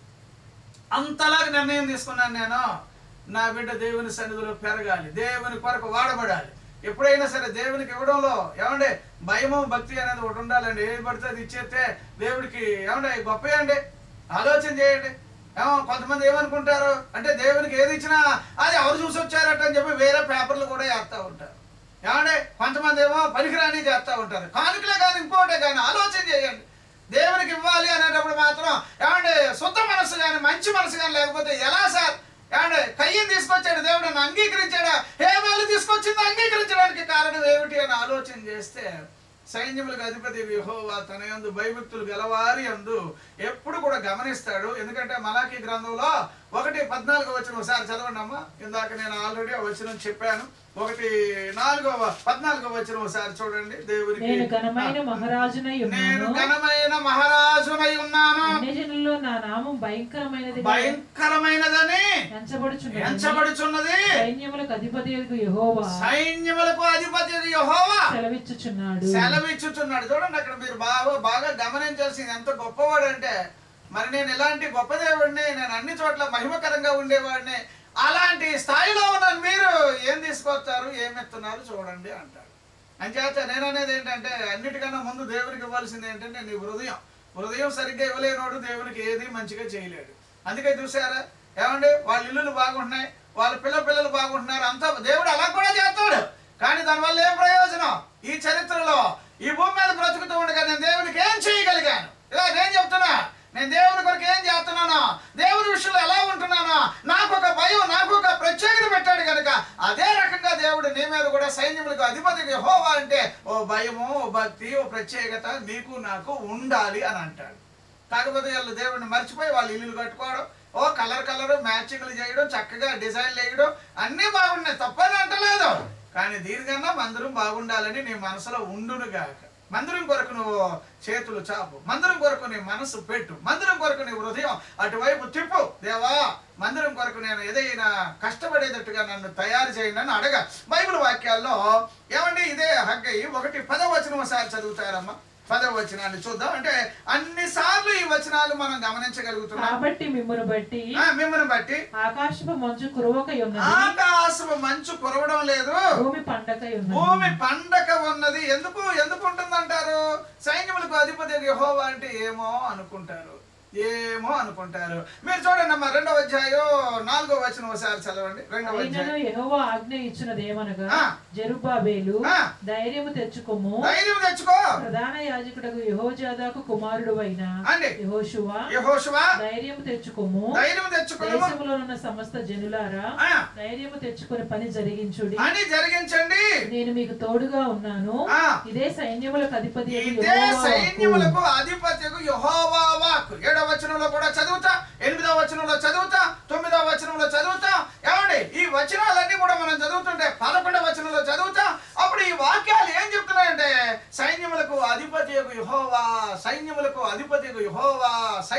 అంతలాగా నిర్ణయం తీసుకున్నాను నేను నా బిడ్డ దేవుని సన్నిధిలో పెరగాలి దేవుని కొరకు వాడబడాలి ఎప్పుడైనా సరే దేవునికి ఇవ్వడంలో ఏమండి భయము భక్తి అనేది ఒకటి ఉండాలండి ఏది పడితే అది ఇచ్చేస్తే దేవుడికి ఏమండి గొప్ప అండి ఆలోచన చేయండి ఏమో కొంతమంది ఏమనుకుంటారు అంటే దేవునికి ఏది ఇచ్చినా అది ఎవరు చూసి వచ్చారట అని చెప్పి వేరే పేపర్లు కూడా వేస్తూ ఉంటారు ఏమండి కొంతమంది ఏమో పనికిరాని చేస్తూ ఉంటారు కానుకలే కానీ ఇంకోటే కానీ ఆలోచన చేయండి దేవునికి ఇవ్వాలి అనేటప్పుడు మాత్రం ఏమండి శుద్ధ మనసు కానీ మంచి మనసు కానీ లేకపోతే ఎలా సార్ ఏమండి కయ్యం తీసుకొచ్చాడు దేవుడు నన్ను అంగీకరించాడా ఏ వాళ్ళు తీసుకొచ్చింది అంగీకరించడానికి కారణం ఏమిటి అని ఆలోచన చేస్తే సైన్యములకు అధిపతి యెహోవా తన యందు భయభక్తులు గలవారి యందు ఎప్పుడు కూడా గమనిస్తాడు ఎందుకంటే మలాకి గ్రంథంలో ఒకటి పద్నాలుగో వచ్చిన ఒకసారి చదవండి అమ్మా ఇందాక నేను ఆల్రెడీ ఆ వచనం చెప్పాను ఒకటి నాలుగవ పద్నాలుగో వచ్చిన ఒకసారి చూడండి దేవునికి నేను ఘనమైన మహారాజునై నేను ఉన్నాను ఘనమైన మహారాజునై ఉన్నాను అన్ని జనుల్లో నా నామం భయంకరమైనది భయంకరమైనదని ఎంచబడుచున్నది ఎంచబడుచున్నది సైన్యములకు అధిపతి యెహోవా సైన్యములకు అధిపతి యెహోవా సెలవిచ్చుచున్నాడు సెలవిచ్చుచున్నాడు చూడండి అక్కడ మీరు బాగా బాగా గమనించాల్సింది ఎంత గొప్పవాడు అంటే మరి నేను ఇలాంటి గొప్ప దేవుడిని నేను అన్ని చోట్ల మహిమకరంగా ఉండేవాడిని అలాంటి స్థాయిలో ఉన్న మీరు ఏం తీసుకొస్తారు ఏమెత్తున్నారు చూడండి అంటాడు అంచేత నేను అనేది ఏంటంటే అన్నిటికన్నా ముందు దేవునికి ఇవ్వాల్సింది ఏంటంటే నీ హృదయం హృదయం సరిగ్గా ఇవ్వలేనోడు దేవునికి ఏది మంచిగా చేయలేడు అందుకే చూసారా ఏమండి వాళ్ళ ఇల్లులు బాగుంటున్నాయి వాళ్ళ పిల్ల పిల్లలు బాగుంటున్నారు అంతా దేవుడు అలా కూడా చేస్తాడు కానీ దానివల్ల ఏం ప్రయోజనం ఈ చరిత్రలో ఈ భూమి మీద బ్రతుకుతూ ఉండగా నేను దేవునికి ఏం చేయగలిగాను ఇలా నేను చెప్తున్నా నేను దేవుని కొరకు ఏం చేస్తున్నాను దేవుని విషయంలో ఎలా ఉంటున్నాను నాకు ఒక భయం నాకు ఒక ప్రత్యేకత పెట్టాడు కనుక అదే రకంగా దేవుడు నీ మీద కూడా సైన్యములకు అధిపతికి హోవా అంటే ఓ భయము ఓ భక్తి ఓ ప్రత్యేకత నీకు నాకు ఉండాలి అని అంటాడు కాకపోతే వీళ్ళు దేవుడిని మర్చిపోయి వాళ్ళు ఇల్లులు కట్టుకోవడం ఓ కలర్ కలర్ మ్యాచింగ్లు చేయడం చక్కగా డిజైన్లు వేయడం అన్నీ బాగున్నాయి తప్పని అంటలేదు కానీ దీనికన్నా మందిరం బాగుండాలని నీ మనసులో ఉండును గాక మందిరం కొరకు నువ్వు చేతులు చాపు మందిరం కొరకు నీ మనసు పెట్టు మందిరం కొరకు నీ హృదయం అటువైపు తిప్పు దేవా మందిరం కొరకు నేను ఏదైనా కష్టపడేటట్టుగా నన్ను తయారు చేయండి అని అడగ బైబిల్ వాక్యాల్లో ఏమండి ఇదే హగ్గయి ఒకటి పదవచనం ఒకసారి చదువుతారమ్మా పదవ వచనాన్ని చూద్దాం అంటే అన్ని సార్లు ఈ వచనాలు మనం గమనించగలుగుతున్నాం కాబట్టి మిమ్మల్ని బట్టి ఆ, మిమ్మల్ని బట్టి ఆకాశపు మంచు కురవకై ఉన్నది ఆకాశము మంచు కురవడం లేదు భూమి పండకై భూమి ఉన్నది పండగ ఉన్నది ఎందుకు ఎందుకు ఉంటుందంటారు సైన్యములకు అధిపతి యెహోవా అంటే ఏమో అనుకుంటారు ఏమో అనుకుంటారు మీరు చూడండి అమ్మా రెండవ అధ్యాయం నాలుగో వచనం ఒకసారి చదవండి రెండవ అయినను అధ్యాయం యెహోవా ఆజ్ఞ ఇచ్చినది ఏమనగా ఆ. జెరుబ్బాబేలు ఆ. ధైర్యము తెచ్చుకోము ధైర్యం తెచ్చుకో ప్రధాన యాజకుడకు యెహోజాదాకు కుమారుడు అయిన అండి యెహోషువ యెహోషువ ధైర్యము తెచ్చుకోము ధైర్యం తెచ్చుకోము దేశములో ఉన్న సమస్త జనులారా ఆ, ధైర్యము తెచ్చుకుని పని జరిగించుడి అని జరిగించండి నేను మీకు తోడుగా ఉన్నాను ఆ. ఇదే సైన్యములకు అధిపతి ఇదే సైన్యములకు అధిపత్యకు యెహోవా వాక్కు ఏడవ వచనంలో కూడా చదువుతా ఎనిమిదవ వచనంలో చదువుతా తొమ్మిదవ వచనంలో చదువుతా ఏమండి ఈ వచనాలన్నీ కూడా మనం చదువుతుంటే పదకొండవ వచనంలో చదువుతా అప్పుడు ఈ వాక్యాలు ఏం చెప్తున్నాయంటే సైన్యములకు అధిపతియకు యెహోవా సైన్యములకు అధిపతియకు యెహోవా సైన్యములకు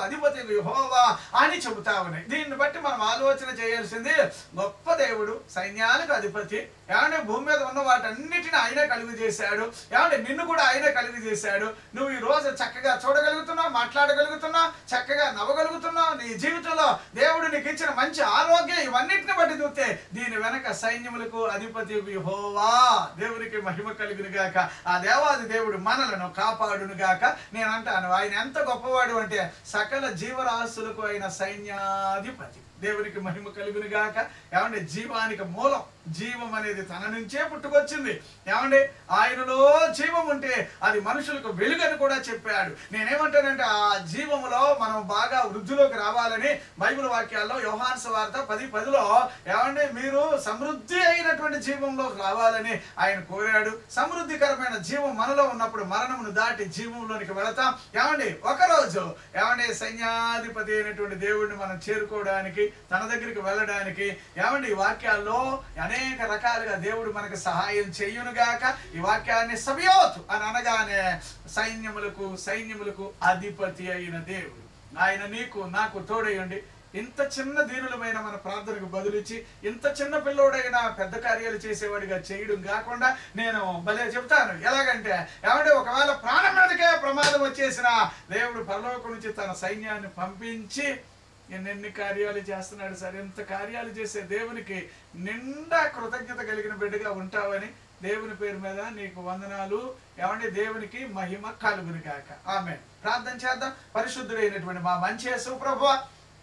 అధిపతి యెహోవా అని చెబుతా ఉన్నాయి దీన్ని బట్టి మనం ఆలోచన చేయాల్సింది గొప్ప దేవుడు సైన్యాలకు అధిపతి ఏమంటే భూమి మీద ఉన్న వాటన్నిటిని ఆయనే కలుగు చేశాడు ఏమంటే నిన్ను కూడా ఆయనే కలుగు చేశాడు నువ్వు ఈ రోజు చక్కగా చూడగలుగుతున్నావు మాట్లాడగలుగుతున్నావు చక్కగా నవ్వగలుగుతున్నావు నీ జీవితంలో దేవుడు నీకు ఇచ్చిన మంచి ఆరోగ్యం ఇవన్నిటిని బట్టి చూస్తే దీని వెనక సైన్యములకు అధిపతి యెహోవా దేవునికి మహిమ కలుగును గాక ఆ దేవాది దేవుడు మనలను కాపాడును గాక నేను అంటాను ఆయన ఎంత గొప్పవాడు అంటే సకల జీవరాశులకు అయిన సైన్యాధిపతి దేవునికి మహిమ కలుగును గాక ఏమంటే జీవానికి మూలం జీవం అనేది తన నుంచే పుట్టుకొచ్చింది ఏమండి ఆయనలో జీవం ఉంటే అది మనుషులకు వెలుగని కూడా చెప్పాడు నేనేమంటానంటే ఆ జీవములో మనం బాగా వృద్ధిలోకి రావాలని బైబిల్ వాక్యాల్లో యోహాన్స్ వార్త పది పదిలో ఏమండి మీరు సమృద్ధి అయినటువంటి జీవంలోకి రావాలని ఆయన కోరాడు సమృద్ధికరమైన జీవం మనలో ఉన్నప్పుడు మరణమును దాటి జీవంలోనికి వెళతాం ఏమండి ఒకరోజు ఏమండి సైన్యాధిపతి అయినటువంటి దేవుడిని మనం చేరుకోవడానికి తన దగ్గరికి వెళ్ళడానికి ఏమండి ఈ వాక్యాల్లో అనేక రకాలుగా దేవుడు మనకు సహాయం చేయునుగాక ఈ వాక్యాన్ని సబియోత్ అని అనగానే సైన్యములకు సైన్యములకు అధిపతి అయిన దేవుడు ఆయన నీకు నాకు తోడయండి ఇంత చిన్న దీనులమైన మన ప్రార్థనకు బదులిచ్చి ఇంత చిన్న పిల్లోడైనా పెద్ద కార్యాలు చేసేవాడిగా చేయడం కాకుండా నేను భలే చెప్తాను ఎలాగంటే ఏమంటే ఒకవేళ ప్రాణం మీదకే ప్రమాదం వచ్చేసిన దేవుడు పరలోకం నుంచి తన సైన్యాన్ని పంపించి ఎన్నెన్ని కార్యాలు చేస్తున్నాడు సార్ ఎంత కార్యాలు చేసే దేవునికి నిండా కృతజ్ఞత కలిగిన బిడ్డగా ఉంటావని దేవుని పేరు మీద నీకు వందనాలు ఏమంటే దేవునికి మహిమ కలుగును గాక ఆమె ప్రార్థన చేద్దాం పరిశుద్ధుడైనటువంటి మా మంచి యేసు ప్రభువా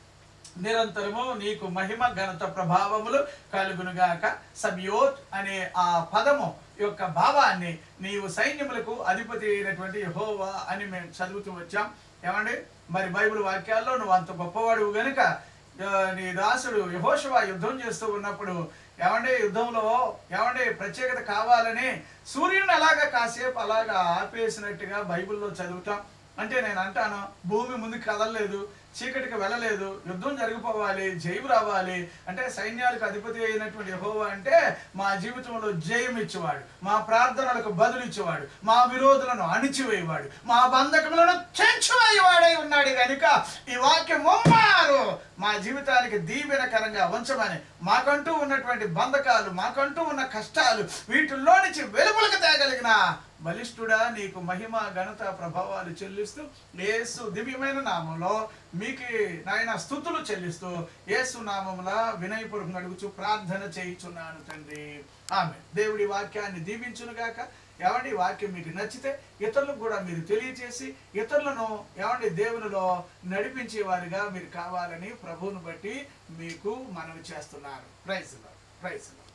నిరంతరము నీకు మహిమ ఘనత ప్రభావములు కలుగునుగాక సబ్యోత్ అనే ఆ పదము యొక్క భావాన్ని నీవు సైన్యములకు అధిపతి అయినటువంటి యెహోవా అని మేము చదువుతూ వచ్చాం ఏమండి మరి బైబిల్ వాక్యాల్లో నువ్వు అంత గొప్పవాడు గనుక ఆ, నీ దాసుడు యహోషువ యుద్ధం చేస్తూ ఉన్నప్పుడు ఏమండి యుద్ధంలో ఏమండి ప్రత్యేకత కావాలని సూర్యుని అలాగా కాసేపు అలాగా ఆపేసినట్టుగా బైబిల్లో చదువుతాం అంటే నేను అంటాను భూమి ముందుకు కదలలేదు చీకటికి వెళ్ళలేదు యుద్ధం జరిగిపోవాలి జయం రావాలి అంటే సైన్యాలకు అధిపతి అయినటువంటి యెహోవా అంటే మా జీవితంలో జయం ఇచ్చేవాడు మా ప్రార్థనలకు బదులు ఇచ్చేవాడు మా విరోధులను అణిచివేయవాడు మా బంధకములను చెంచువేయవాడై ఉన్నాడు కనుక ఈ వాక్యం ముమ్మారు మా జీవితానికి దీవెనకరంగా ఉంచమని మాకంటూ ఉన్నటువంటి బంధకాలు మాకంటూ ఉన్న కష్టాలు వీటిల్లో నుంచి వెలుపులకు తేగలిగిన బలిష్ఠుడా నీకు మహిమ ఘనత ప్రభావాలు చెల్లిస్తూ యేసు దివ్యమైన నామంలో మీకు నాయన స్థుతులు చెల్లిస్తూ యేసు నామముల వినయపూర్వకంగా అడుగుచు ప్రార్థన చేయుచున్నాను తండ్రి ఆమె దేవుడి వాక్యాన్ని దీవించునుగాక ఏమండి ఈ వాక్యం మీకు నచ్చితే ఇతరులకు కూడా మీరు తెలియచేసి ఇతరులను ఏమండి దేవునిలో నడిపించే వారిగా మీరు కావాలని ప్రభువును బట్టి మీకు మనవి చేస్తున్నారు ప్రైజ్ ప్రైజ్